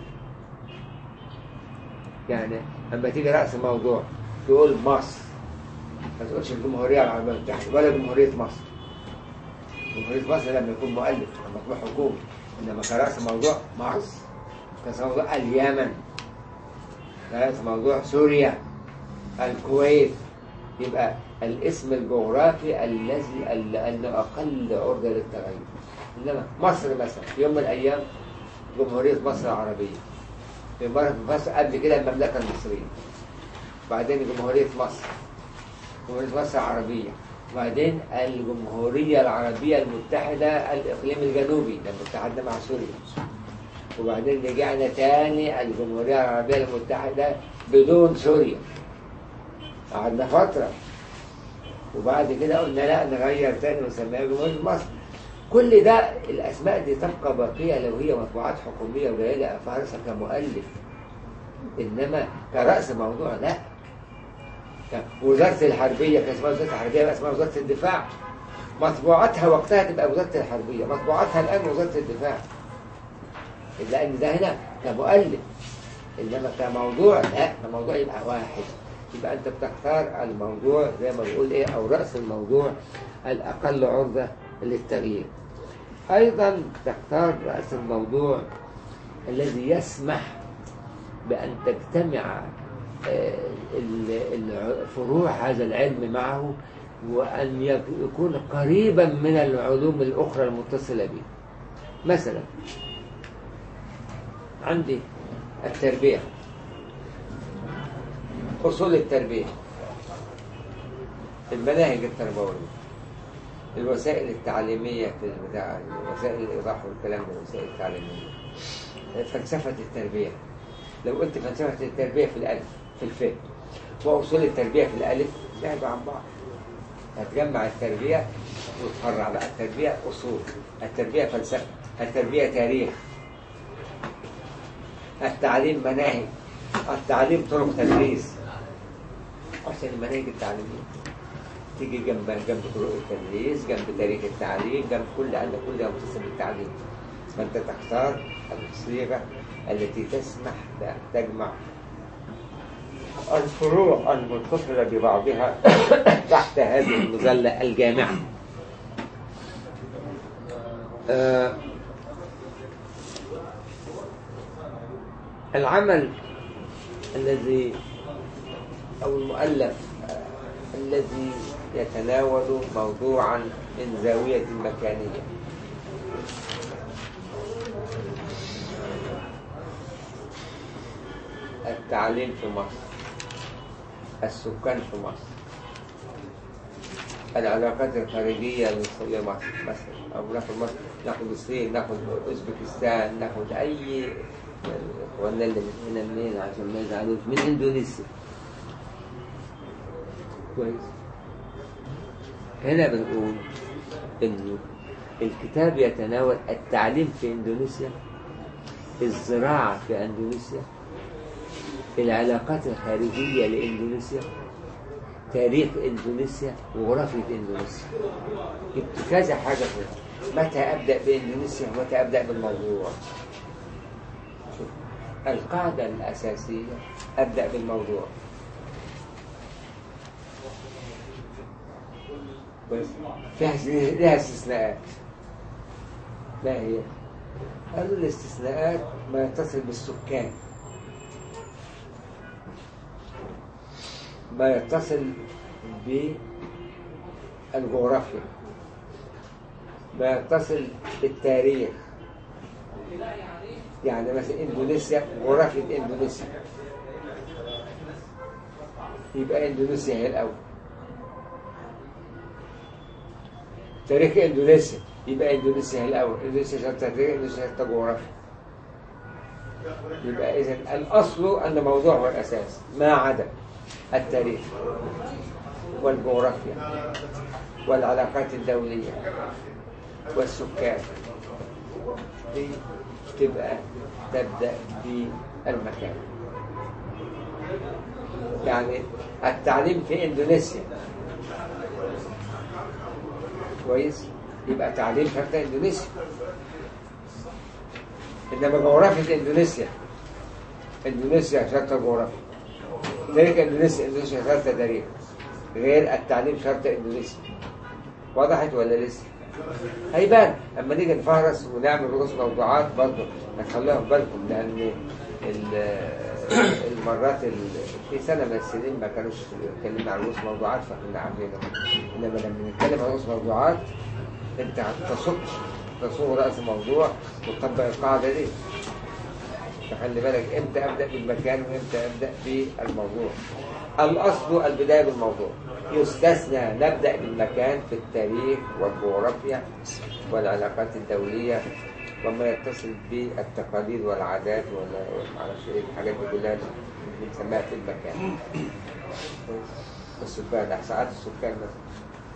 يعني أما تيجي رأس موضوع تقول مصر ما تقولش الجمهورية العربية المتحدة ولا جمهورية مصر جمهورية مصر لما يكون مؤلف لما تكون حكومة إنما كرأس موضوع مصر كرأس موضوع اليمن كرأس موضوع سوريا الكويت يبقى الاسم الجغرافي الذي أنه أقل عرضة للتغير إنما مصر مثلا في يوم من الأيام جمهورية مصر العربية في مرة مصر قبل كده المملكة المصرية بعدين جمهورية مصر جمهورية مصر العربية وبعدين الجمهورية العربية المتحدة الإقليم الجنوبي لما اتحدنا مع سوريا وبعدين رجعنا تاني الجمهورية العربية المتحدة بدون سوريا قعدنا فترة وبعد كده قلنا لا نغير تاني ونسميها جمهورية مصر كل ده الأسماء دي تبقى باقية لو هي مطبوعات حكومية وجاية لها فارسة كمؤلف إنما كرأس موضوع لا وزارة الحربية كان اسمها وزارة الحربية بقى اسمها وزارة الدفاع مطبوعاتها وقتها تبقى وزارة الحربية مطبوعاتها الآن وزارة الدفاع لأن ده هنا كمؤلف إنما كموضوع لا كموضوع يبقى واحد يبقى أنت بتختار الموضوع زي ما بيقول إيه أو رأس الموضوع الأقل عرضة للتغيير أيضا تختار رأس الموضوع الذي يسمح بأن تجتمع آه، ال- ال- فروع هذا العلم معه وأن يك- يكون قريبا من العلوم الأخرى المتصلة به مثلا عندي التربية أصول التربية المناهج التربوية الوسائل التعليمية في البتاع وسائل الإيضاح والكلام ده الوسائل التعليمية فلسفة التربية لو قلت فلسفة التربية في الألف في الفهم وأصول التربية في الألف بعدوا عن بعض هتجمع التربية وتفرع بقى التربية أصول التربية فلسفة التربية تاريخ التعليم مناهج التعليم طرق تدريس عشان المناهج التعليمية تيجي جنب جنب طرق التدريس جنب تاريخ التعليم جنب كل أن كل ده متصل بالتعليم فأنت تختار الصيغة التي تسمح بأن تجمع الفروع المتصلة ببعضها تحت هذه المظلة الجامعة آه، العمل الذي أو المؤلف آه، الذي يتناول موضوعا من زاوية مكانية التعليم في مصر السكان في مصر العلاقات الخارجية لمصر مثلا أو ناخد مصر ناخد الصين ناخد أوزبكستان ناخد أي إخواننا اللي من هنا منين عشان ما يزعلوش من إندونيسيا كويس هنا بنقول إنه الكتاب يتناول التعليم في إندونيسيا الزراعة في إندونيسيا العلاقات الخارجية لإندونيسيا تاريخ إندونيسيا وجغرافية إندونيسيا جبت كذا حاجة فيها متى أبدأ بإندونيسيا ومتى أبدأ بالموضوع شوف القاعدة الأساسية أبدأ بالموضوع بس فيها لها استثناءات ما هي؟ قالوا الاستثناءات ما يتصل بالسكان ما يتصل بالجغرافيا ما يتصل بالتاريخ يعني مثلا اندونيسيا جغرافيا اندونيسيا يبقى اندونيسيا هي الاول تاريخ اندونيسيا يبقى اندونيسيا هي الاول اندونيسيا شرط تاريخ اندونيسيا شرط جغرافيا يبقى اذا الاصل ان موضوع هو الاساس ما عدا التاريخ والجغرافيا والعلاقات الدولية والسكان دي تبقى تبدأ بالمكان يعني التعليم في اندونيسيا كويس يبقى تعليم شرط اندونيسيا انما جغرافيا اندونيسيا اندونيسيا شرط جغرافيا تاريخ اندونيسيا اندونيسيا شرط تاريخ غير التعليم شرط اندونيسيا وضحت ولا لسه؟ هيبان اما نيجي نفهرس ونعمل رؤوس موضوعات برضه هتخلوها في بالكم لان ال- المرات ال- في سنه من السنين ما كانوش اتكلمنا عن رؤوس موضوعات فكنا عاملينها انما لما نتكلم عن رؤوس موضوعات انت هتصك تصوغ راس الموضوع وتطبق القاعده دي فخلي بالك امتى ابدا بالمكان وامتى ابدا بالموضوع الاصل البدايه بالموضوع يستثنى نبدا بالمكان في التاريخ والجغرافيا والعلاقات الدوليه وما يتصل بالتقاليد والعادات ولا معرفش ايه الحاجات دي كلها بنسميها في المكان السكان احصاءات السكان مثلا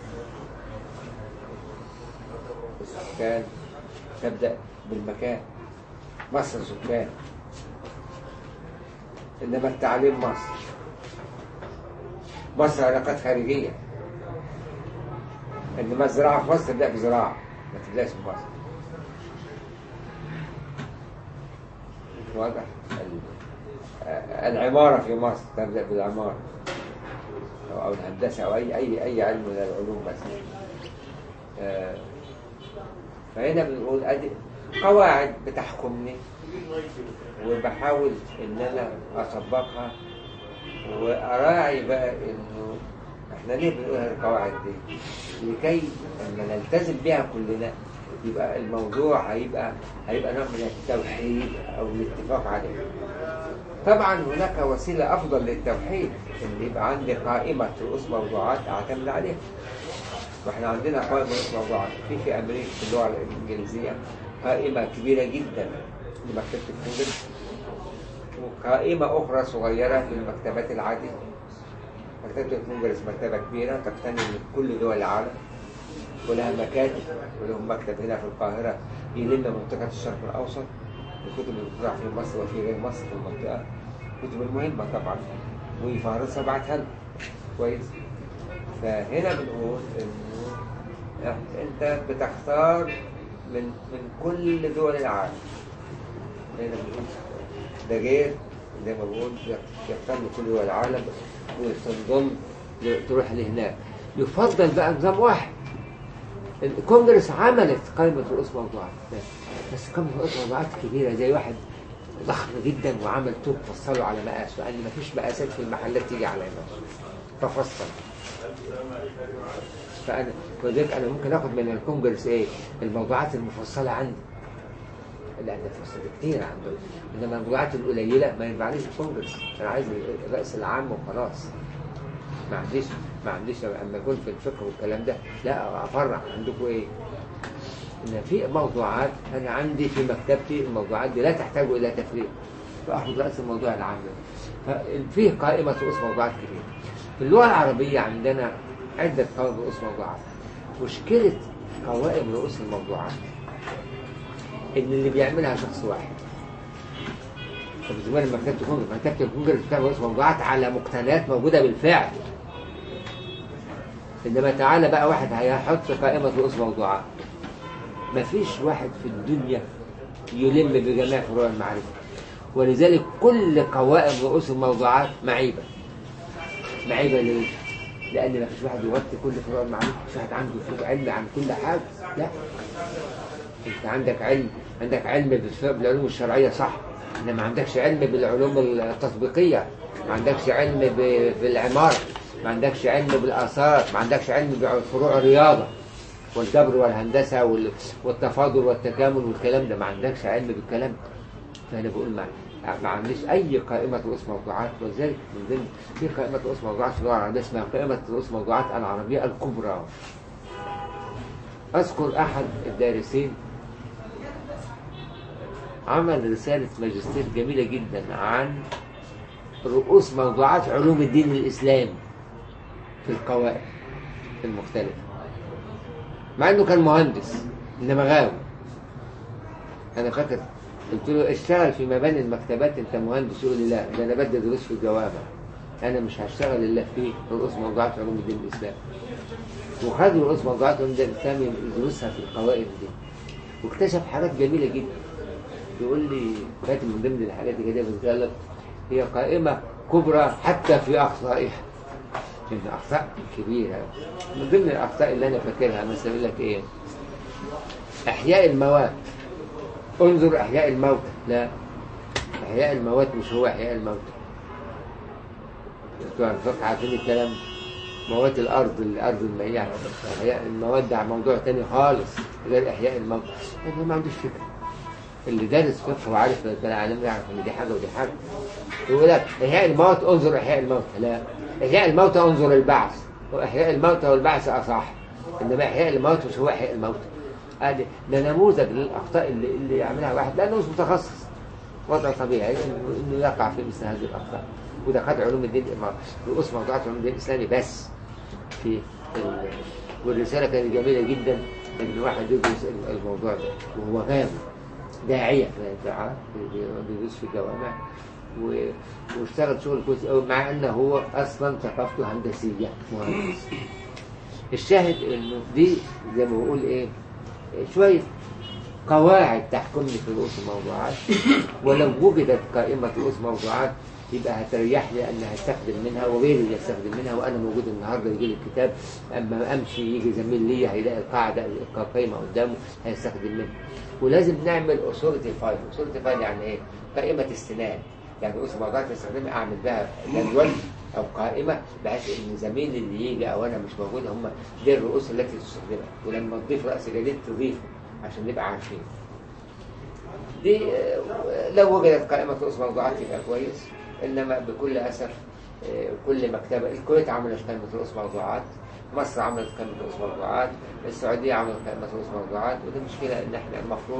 السكان تبدا بالمكان مصر سكان إنما التعليم مصر مصر علاقات خارجية إنما الزراعة في مصر تبدأ بزراعة ما تبدأش بمصر واضح ال- آه، العمارة في مصر تبدأ بالعمارة أو أو الهندسة أو أي أي أي علم من العلوم مثلا آه، فهنا بنقول أدي قواعد بتحكمني وبحاول ان انا اطبقها واراعي بقى انه احنا ليه بنقول هذه القواعد دي لكي لما نلتزم بها كلنا يبقى الموضوع هيبقى هيبقى نوع من التوحيد او الاتفاق عليه طبعا هناك وسيله افضل للتوحيد ان يبقى عندي قائمه رؤوس موضوعات اعتمد عليها واحنا عندنا قائمه رؤوس موضوعات في في امريكا في اللغه الانجليزيه قائمه كبيره جدا لمكتبة الكونجرس وقائمة أخرى صغيرة للمكتبات العادية مكتبة الكونجرس مكتبة كبيرة تقتني من كل دول العالم ولها مكاتب ولهم مكتب هنا في القاهرة يلم منطقة الشرق الأوسط الكتب اللي بتطلع في مصر وفي غير مصر في المنطقة الكتب المهمة طبعا ويفهرسها بعتها لنا كويس فهنا بنقول إنه أنت بتختار من من كل دول العالم هنا بنقول ده غير زي ما بقول يختار من كل دول العالم وتنضم تروح لهناك يفضل بقى نظام واحد الكونجرس عملت قائمة رؤوس موضوعات بس قائمة رؤوس موضوعات كبيرة زي واحد ضخم جدا وعمل طوب فصله على مقاس وقال لي مفيش مقاسات في المحلات تيجي على مقاس ففصل فأنا ولذلك أنا ممكن آخد من الكونجرس إيه الموضوعات المفصلة عندي لا ده فصل كتير عندهم إنما الموضوعات القليلة ما ينفعنيش الكونجرس أنا عايز الرأس العام وخلاص ما عنديش ما عنديش اما اكون في الفقه والكلام ده لا افرع عندكم ايه ان في موضوعات انا عندي في مكتبتي الموضوعات دي لا تحتاج الى تفريق فاخذ راس الموضوع العام ففيه قائمه رؤوس موضوعات كتير في اللغه العربيه عندنا عده قوائم رؤوس موضوعات مشكله قوائم رؤوس الموضوعات ان اللي بيعملها شخص واحد طب زمان مكتبه الكونجرس مكتبه الكونجرس بتعمل رؤوس موضوعات على مقتنيات موجوده بالفعل إنما تعالى بقى واحد هيحط قائمة رؤوس موضوعات مفيش واحد في الدنيا يلم بجميع فروع المعرفة ولذلك كل قوائم رؤوس الموضوعات معيبة معيبة ليه؟ لأن مفيش واحد يغطي كل فروع المعرفة مفيش واحد عنده فروع علم عن كل حاجة لا أنت عندك علم عندك علم بالعلوم الشرعية صح إنما ما عندكش علم بالعلوم التطبيقية ما عندكش علم بالعمارة ما عندكش علم بالآثار ما عندكش علم بفروع الرياضة والجبر والهندسة والتفاضل والتكامل والكلام ده ما عندكش علم بالكلام ده فأنا بقول ما ما عنديش أي قائمة رؤوس موضوعات ولذلك من ضمن في قائمة رؤوس موضوعات في اللغة العربية اسمها قائمة رؤوس موضوعات العربية الكبرى أذكر أحد الدارسين عمل رسالة ماجستير جميلة جدا عن رؤوس موضوعات علوم الدين الإسلامي في القوائم المختلفة مع انه كان مهندس انما غاوي انا فاكر قلت له اشتغل في مباني المكتبات انت مهندس يقول لي لا ده انا بدي دروس في الجوامع انا مش هشتغل الا في رؤوس موضوعات علوم الدين الاسلامي وخد رؤوس موضوعات علوم الدين الاسلامي يدرسها في القوائم دي واكتشف حاجات جميلة جدا يقول لي كاتب من ضمن الحاجات دي كده بتقول هي قائمة كبرى حتى في أخطائها من أخطاء كبيرة من ضمن الأخطاء اللي أنا فاكرها مثلا يقول لك إيه إحياء الموات انظر إحياء الموت لا إحياء الموات مش هو إحياء الموت انتوا عارفين الكلام موات الأرض الأرض المياه إحياء الموات ده موضوع تاني خالص غير إحياء الموت أنا ما عندوش فكرة اللي دارس فقه وعارف العالم يعرف ان دي حاجه ودي حاجه يقول لك احياء الموت انظر احياء الموت لا احياء الموت انظر البعث واحياء الموت والبعث اصح انما احياء الموت مش هو احياء الموت قال ده نموذج للاخطاء اللي, اللي يعملها واحد لانه مش متخصص وضع طبيعي انه يقع في مثل هذه الاخطاء وده خد علوم الدين رؤوس موضوعات علوم الدين الاسلامي بس في والرساله كانت جميله جدا ان واحد يدرس الموضوع ده وهو غامض داعية في بيدرس في الجوامع واشتغل شغل كويس قوي مع انه هو اصلا ثقافته هندسية مهندس الشاهد انه دي زي ما بقول ايه شوية قواعد تحكمني في رؤوس الموضوعات ولو وجدت قائمة رؤوس موضوعات يبقى هتريح لي ان هستخدم منها وغيري يستخدم منها وانا موجود النهارده يجي لي الكتاب اما امشي يجي زميل لي هيلاقي القاعده القائمه قدامه هيستخدم منها ولازم نعمل اثورتي فايل اثورتي فايل يعني ايه قائمه استناد يعني رؤوس الموضوعات استخدمها اعمل بها جدول او قائمه بحيث ان زميلي اللي يجي او انا مش موجود هم دي الرؤوس التي تستخدمها ولما تضيف راس جديد تضيفه عشان نبقى عارفين دي لو وجدت قائمه رؤوس موضوعات يبقى كويس انما بكل اسف كل مكتبه الكويت عملت قائمه رؤوس موضوعات مصر عملت قائمه رؤوس موضوعات السعوديه عملت قائمه رؤوس موضوعات ودي مشكله ان احنا المفروض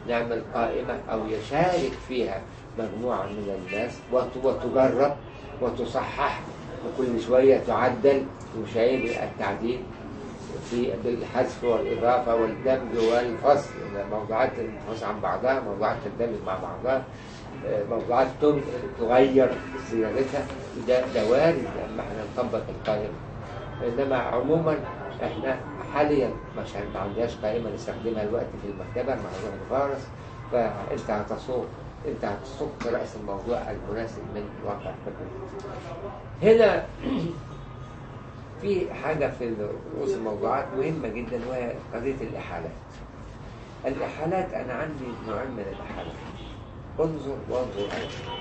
نعمل قائمة أو يشارك فيها مجموعة من الناس وت- وتجرب وتصحح وكل شوية تعدل مش عيب التعديل في بالحذف والإضافة والدمج والفصل موضوعات تنفصل عن بعضها موضوعات تندمج مع بعضها آه، موضوعات تن- تغير صياغتها ده ده وارد لما احنا نطبق القائمة انما عموما احنا حاليا مش ما عندناش قائمه نستخدمها الوقت في المكتبه مع موضوع الفارس فانت هتصوغ انت هتصوغ راس الموضوع المناسب من واقع فكري هنا في حاجه في رؤوس الموضوعات مهمه جدا وهي قضيه الاحالات الاحالات انا عندي نوعين من الاحالات انظر وانظر ايضا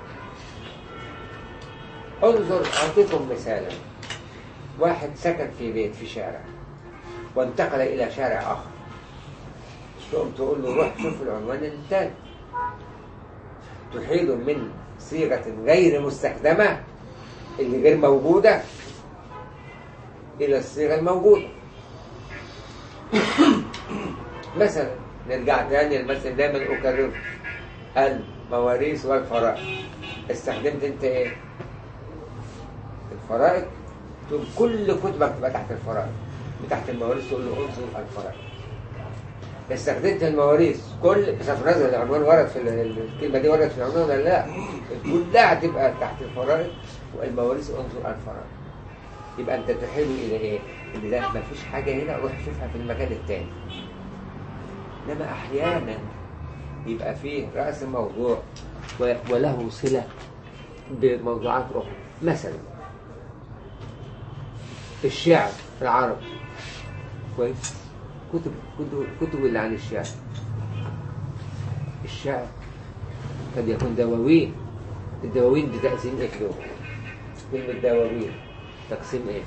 انظر اعطيكم مثالا واحد سكن في بيت في شارع وانتقل إلى شارع آخر تقوم تقول له روح شوف العنوان الثاني تحيل من صيغة غير مستخدمة اللي غير موجودة إلى الصيغة الموجودة مثلا نرجع تاني المثل دايما أكرره المواريث والفرائض استخدمت انت ايه؟ الفرائض تقول كل كتبك تبقى تحت الفرائض تحت المواريث تقول له انظر الفرائض استخدمت المواريث كل بصرف النظر العنوان ورد في ال- الكلمه دي وردت في العنوان ولا لا كلها هتبقى تحت الفرائض والمواريث انظر الفرائض يبقى انت تحيل الى ايه؟ ان ده ما فيش حاجه هنا روح شوفها في المكان الثاني انما احيانا يبقى فيه راس الموضوع و- وله صله بموضوعات اخرى مثلا الشعر العربي كويس كتب كتب كتب اللي عن الشعر الشعر قد يكون دواوين الدواوين دي تقسيم ايه له كلمة دواوين تقسيم ايه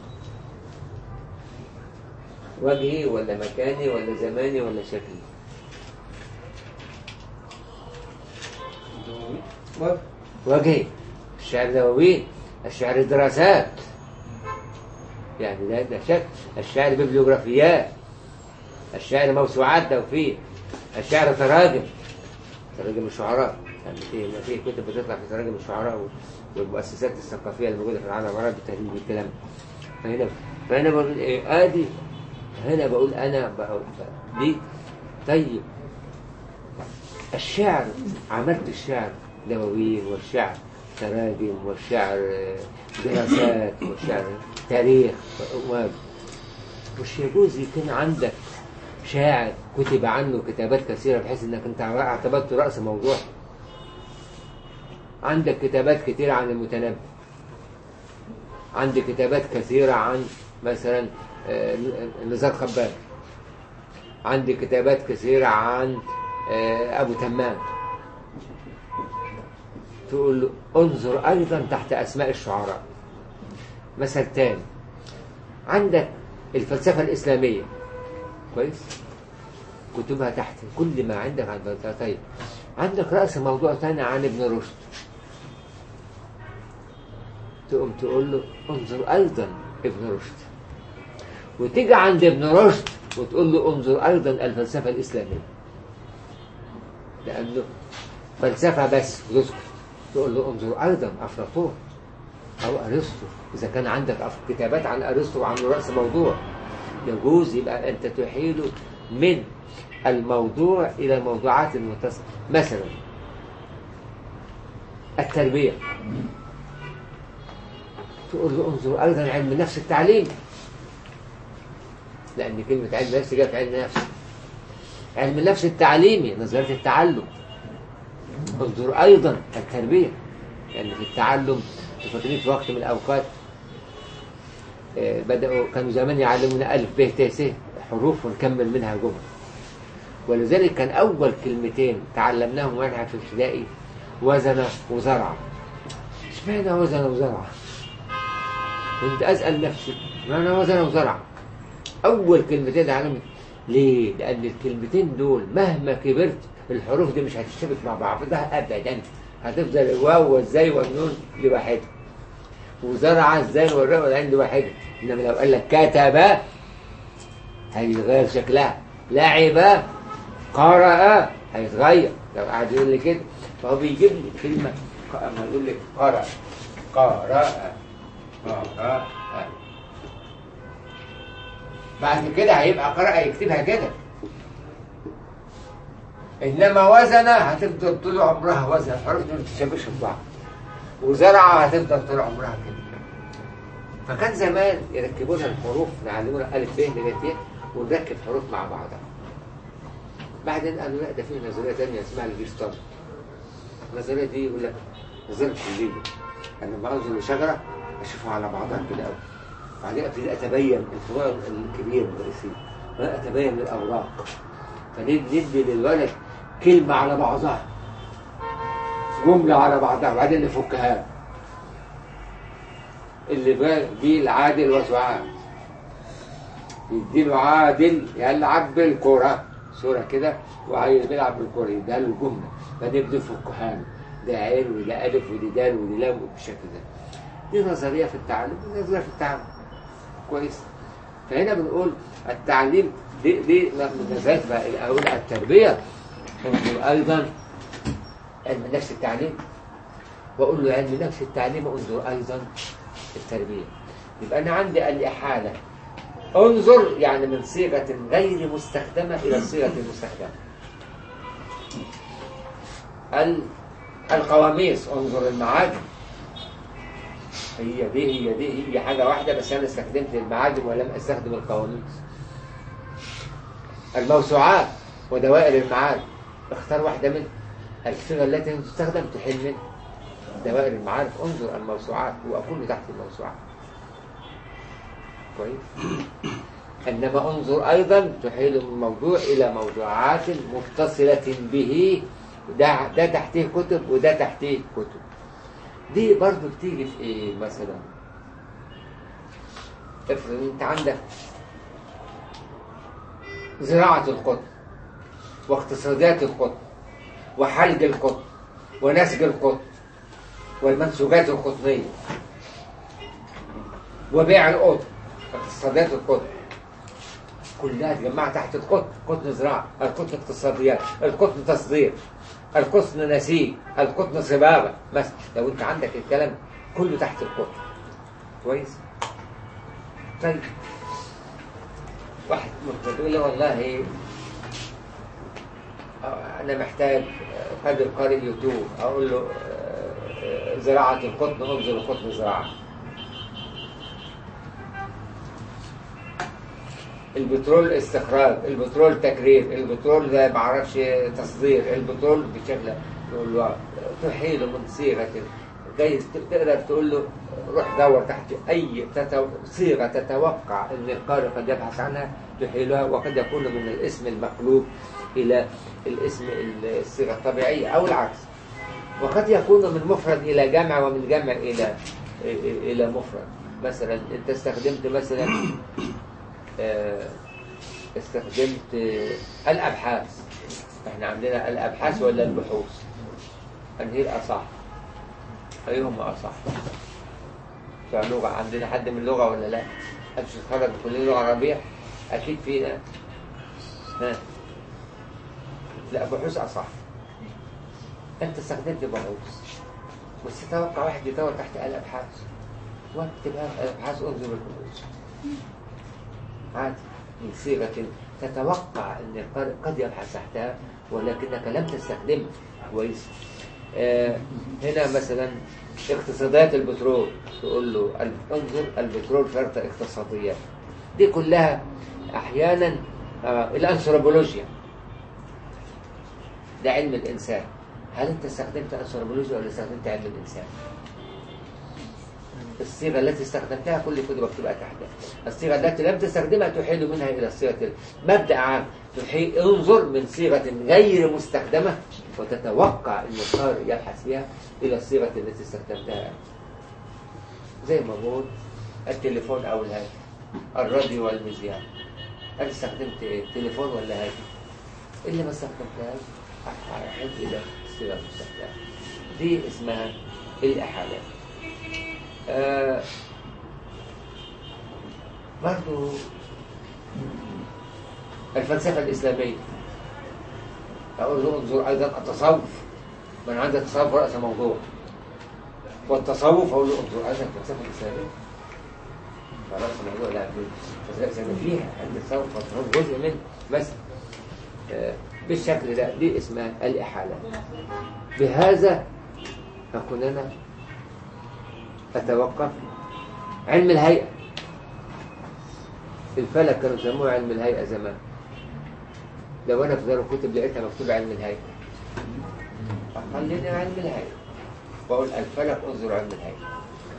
وجهي ولا مكاني ولا زماني ولا شكلي وجهي الشعر دواوين الشعر دراسات يعني ده ده شكل الشعر ببليوغرافيات الشعر موسوعات توفيق الشعر تراجم تراجم الشعراء يعني في ما في كتب بتطلع في تراجم الشعراء والمؤسسات الثقافيه اللي موجوده في العالم العربي بالتهريب بالكلام فهنا فهنا بقول ايه ادي هنا بقول انا بقول دي طيب الشعر عملت الشعر دواوين والشعر تراجم والشعر دراسات والشعر تاريخ و- مش يجوز يكون عندك شاعر كتب عنه كتابات كثيرة بحيث انك انت اعتبرت رأس موضوع عندك كتابات كثيرة عن المتنبي عندي كتابات كثيرة عن مثلا آه، نزار خباب عندي كتابات كثيرة عن آه، أبو تمام تقول له انظر أيضا تحت أسماء الشعراء مثل تاني عندك الفلسفة الإسلامية كويس كتبها تحت كل ما عندك عن الفلسفة طيب عندك رأس موضوع تاني عن ابن رشد تقوم تقول له انظر أيضا ابن رشد وتيجي عند ابن رشد وتقول له انظر أيضا الفلسفة الإسلامية لأنه فلسفة بس وتسكت تقول له انظر أيضا أفلاطون أو أرسطو إذا كان عندك أف- كتابات عن أرسطو وعن رأس موضوع يجوز يبقى أنت تحيل من الموضوع إلى موضوعات متصلة مثلا التربية تقول له انظر أيضا علم النفس التعليم لأن كلمة علم النفس جاءت علم النفس علم النفس التعليمي نظرية التعلم انظر أيضا التربية لأن في التعلم فاكرين في وقت من الأوقات آه، بدأوا كانوا زمان يعلمونا ألف ب ت س حروف ونكمل منها جمل ولذلك كان أول كلمتين تعلمناهم واحنا في ابتدائي وزن وزرع اشمعنى وزن وزرع؟ كنت أسأل نفسي معنى وزن وزرع أول كلمتين تعلمت ليه؟ لأن الكلمتين دول مهما كبرت الحروف دي مش هتشتبك مع بعضها أبدا هتفضل الواو والزاي والنون لوحدها وزرع الزين والراء والعين لوحدها إنما لو قال لك كتب هيغير شكلها لعب قرأ هيتغير لو قعد يقول لي كده فهو بيجيب لي كلمة ق- اما يقول لي قرأ قرأ قرأ بعد كده هيبقى قرأ يكتبها كده انما وزن هتفضل طول عمرها وزن الحروف دي ما تتشابهش في بعض وزرعه هتفضل طول عمرها كده فكان زمان يركبوا لنا الحروف يعلمونا الف ب لغايه ت ونركب حروف مع بعضها بعدين قالوا لا ده في نظريه ثانيه اسمها الجيستار النظريه دي يقول لك نظريه الليل انا لما انظر لشجره اشوفها على بعضها كده قوي بعدين ابتدي اتبين الفروع الكبيره الرئيسيه ولا اتبين الاوراق فندي ندي للولد كلمه على بعضها جمله على بعضها وبعدين نفكها اللي بقى دي العادل وسعاد يديله عادل يلعب بالكرة صورة كده وعايز بيلعب بالكرة يديها له جملة فنبدأ نفكها له ده عين وده ألف ودي دال ودي لام بالشكل ده دي نظرية في التعليم دي نظرية في التعامل كويس فهنا بنقول التعليم دي دي من نظريات بقى الأول التربية انظر أيضا علم نفس التعليم وأقول له علم نفس التعليم انظر أيضا التربية يبقى أنا عندي الإحالة انظر يعني من صيغة غير مستخدمة إلى الصيغة المستخدمة ال- القواميس انظر المعاجم هي دي هي دي هي حاجة واحدة بس أنا استخدمت المعاجم ولم أستخدم القواميس الموسوعات ودوائر المعارف اختار واحدة منها الصيغة التي تستخدم تحل منها دوائر المعارف انظر الموسوعات وأكون تحت الموسوعات كويس إنما انظر أيضا تحيل الموضوع إلى موضوعات متصلة به ده, ده تحتيه كتب وده تحتيه كتب دي برضو بتيجي في إيه مثلا افرض أنت عندك زراعة القطن واقتصاديات القطن وحلق القطن ونسج القطن والمنسوجات القطنية وبيع القطن اقتصاديات القطن كلها تجمع تحت القطن قطن زراعة القطن اقتصاديات القطن تصدير القطن نسيج القطن صبابة مثلا لو انت عندك الكلام كله تحت القطن كويس طيب واحد ممكن تقول لي والله آه، انا محتاج آه، قادر قارئ يوتيوب اقول له آه، آه، زراعة القطن انظر القطن زراعة البترول استخراج البترول تكرير البترول ده معرفش تصدير البترول بشكل تقول له تحيله من صيغة جاي تقدر تقول له روح دور تحت أي تتو... صيغة تتوقع أن القارئ قد يبحث عنها تحيلها وقد يكون من الاسم المقلوب إلى الاسم الصيغة الطبيعية أو العكس وقد يكون من مفرد إلى جمع ومن جمع إلى إلى مفرد مثلا أنت استخدمت مثلا آه، استخدمت آه، الأبحاث احنا عندنا الأبحاث ولا البحوث أنهي الأصح أيهما أصح بتوع لغة عندنا حد من لغة ولا لا محدش يتخرج من كلية لغة عربية أكيد فينا ها لا بحوث أصح أنت استخدمت بحوث بس تتوقع واحد يدور تحت الأبحاث واكتب الأبحاث انظر البحوث عادي من صيغة تتوقع أن القارئ قد يبحث تحتها ولكنك لم تستخدمها كويس آه هنا مثلا اقتصادات البترول تقول له ال- انظر البترول شرط اقتصاديات دي كلها أحيانا آه الأنثروبولوجيا ده علم الإنسان هل أنت استخدمت أنثروبولوجيا ولا استخدمت علم الإنسان؟ الصيغة التي استخدمتها كل كتبك تبقى تحتها الصيغة التي لم تستخدمها تحيل منها إلى الصيغة مبدأ عام تحيل انظر من صيغة غير مستخدمة وتتوقع أن القارئ يبحث فيها إلى الصيغة التي استخدمتها زي ما بقول التليفون أو الهاتف الراديو والمذياع أنا استخدمت إيه؟ تليفون ولا هاتف اللي ما استخدمتهاش هحل إلى الصيغة المستخدمة دي اسمها الإحالات آه برضو الفلسفة الإسلامية أقول له انظر أيضا التصوف من عنده تصوف رأس موضوع والتصوف أقول له انظر أيضا الفلسفة الإسلامية فرأس الموضوع لا فلسفة فيها عند التصوف والتصوف جزء منه بس آه، بالشكل ده دي اسمها الإحالة بهذا أكون أنا أتوقف علم الهيئة الفلك كانوا يسموه علم الهيئة زمان لو أنا في دار الكتب لقيتها مكتوب علم الهيئة خليني علم الهيئة وأقول الفلك انظر علم الهيئة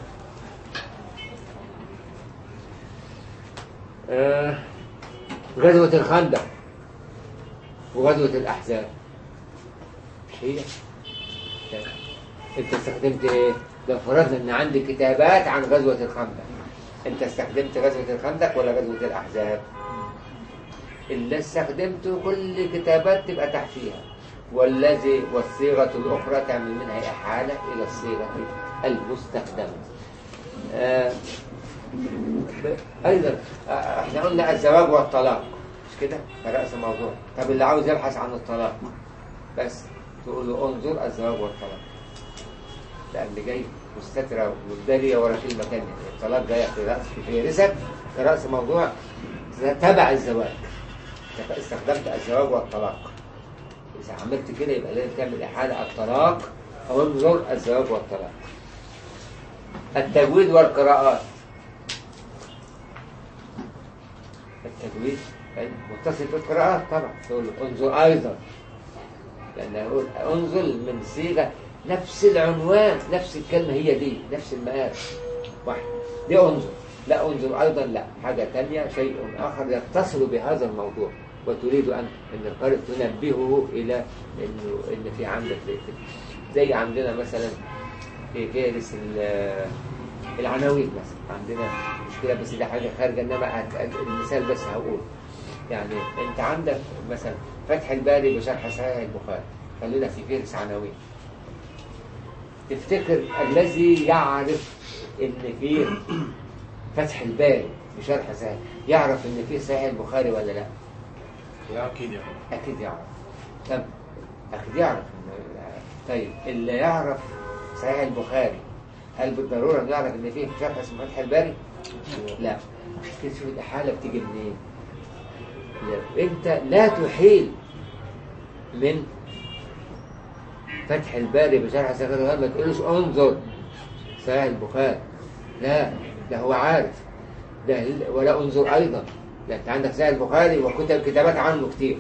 آه، غزوة الخندق وغزوة الأحزاب مش هي طيب. انت استخدمت ايه لو فرضنا ان عندي كتابات عن غزوة الخندق انت استخدمت غزوة الخندق ولا غزوة الأحزاب اللي استخدمته كل كتابات تبقى تحتيها والذي والصيغة الأخرى تعمل منها إحالة إلى الصيغة المستخدمة آه ب- أيضا آه، احنا قلنا الزواج والطلاق مش كده فرأس الموضوع طب اللي عاوز يبحث عن الطلاق بس تقول له انظر الزواج والطلاق لأن جاي مستترة مدارية ورا كلمة تانية الطلاق جاية في رأس في رسم في رأس موضوع تبع الزواج أنت استخدمت الزواج والطلاق إذا عملت كده يبقى لازم تعمل إحالة الطلاق أو انظر الزواج والطلاق التجويد والقراءات التجويد يعني متصل بالقراءات طبعا تقول له انظر أيضا لأن أقول انظر من صيغة نفس العنوان نفس الكلمة هي دي نفس المقام واحد دي انظر لا انظر أيضا لا حاجة تانية شيء آخر يتصل بهذا الموضوع وتريد أن أن القارئ تنبهه إلى إنه إن في عندك زي كده زي عندنا مثلا في فهرس ال- العناوين مثلا عندنا مشكلة بس ده حاجة خارجة إنما هت- المثال بس هقول يعني أنت عندك مثلا فتح الباري بشرح صحيح البخاري خلينا في فهرس عناوين تفتكر الذي يعرف ان في فتح الباري بشرح صحيح يعرف ان في صحيح البخاري ولا لا أكيد يعني اكيد يعرف طب اكيد يعرف إن- طيب اللي يعرف صحيح البخاري هل بالضروره إنه يعرف ان فيه شرح اسمه فتح الباري لا كده شوف الاحاله بتيجي منين لا. انت لا تحيل من فتح الباري بشرح صحيح البخاري ما تقولوش انظر صحيح البخاري لا ده هو عارف ده ولا انظر ايضا ده انت عندك صحيح البخاري وكتب كتابات عنه كتير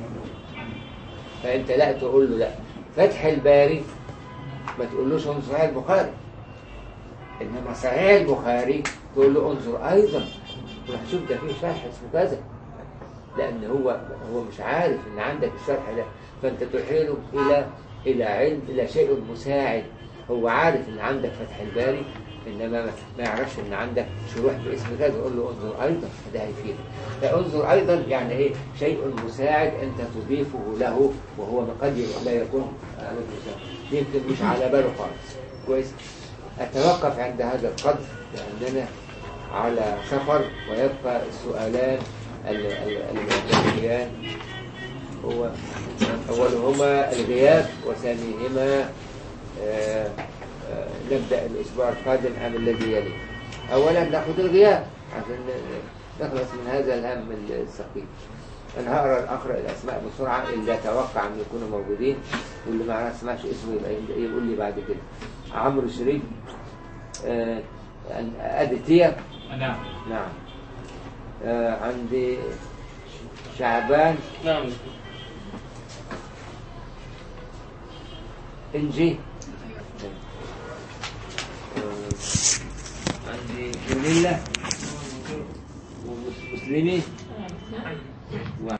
فانت لا تقول له لا فتح الباري ما تقولوش انظر صحيح البخاري انما صحيح البخاري تقول له انظر ايضا روح شوف ده فيه شرح اسمه كذا لان هو هو مش عارف ان عندك الشرح ده فانت تحيله الى الى علم الى شيء مساعد هو عارف ان عندك فتح الباري انما ما ما يعرفش ان عندك شروح باسم كذا يقول له انظر ايضا ده هيفيدك فانظر ايضا يعني ايه شيء مساعد انت تضيفه له وهو قد لا يكون على المساعد يمكن مش على باله خالص كويس اتوقف عند هذا القدر لاننا على سفر ويبقى السؤالان ال- ال- المتبقيان هو أولهما الغياب وثانيهما آه، آه، نبدأ الأسبوع القادم أم الذي يليه أولا نأخذ الغياب عشان نخلص من هذا الهم الثقيل أنا هقرأ أقرأ الأسماء بسرعة اللي أتوقع أن يكونوا موجودين واللي ما سمعش اسمه يبقى يقول لي بعد كده عمرو شريف آه، أديتيا نعم نعم آه، عندي شعبان نعم انجي آه، عندي جميلة ومسلمي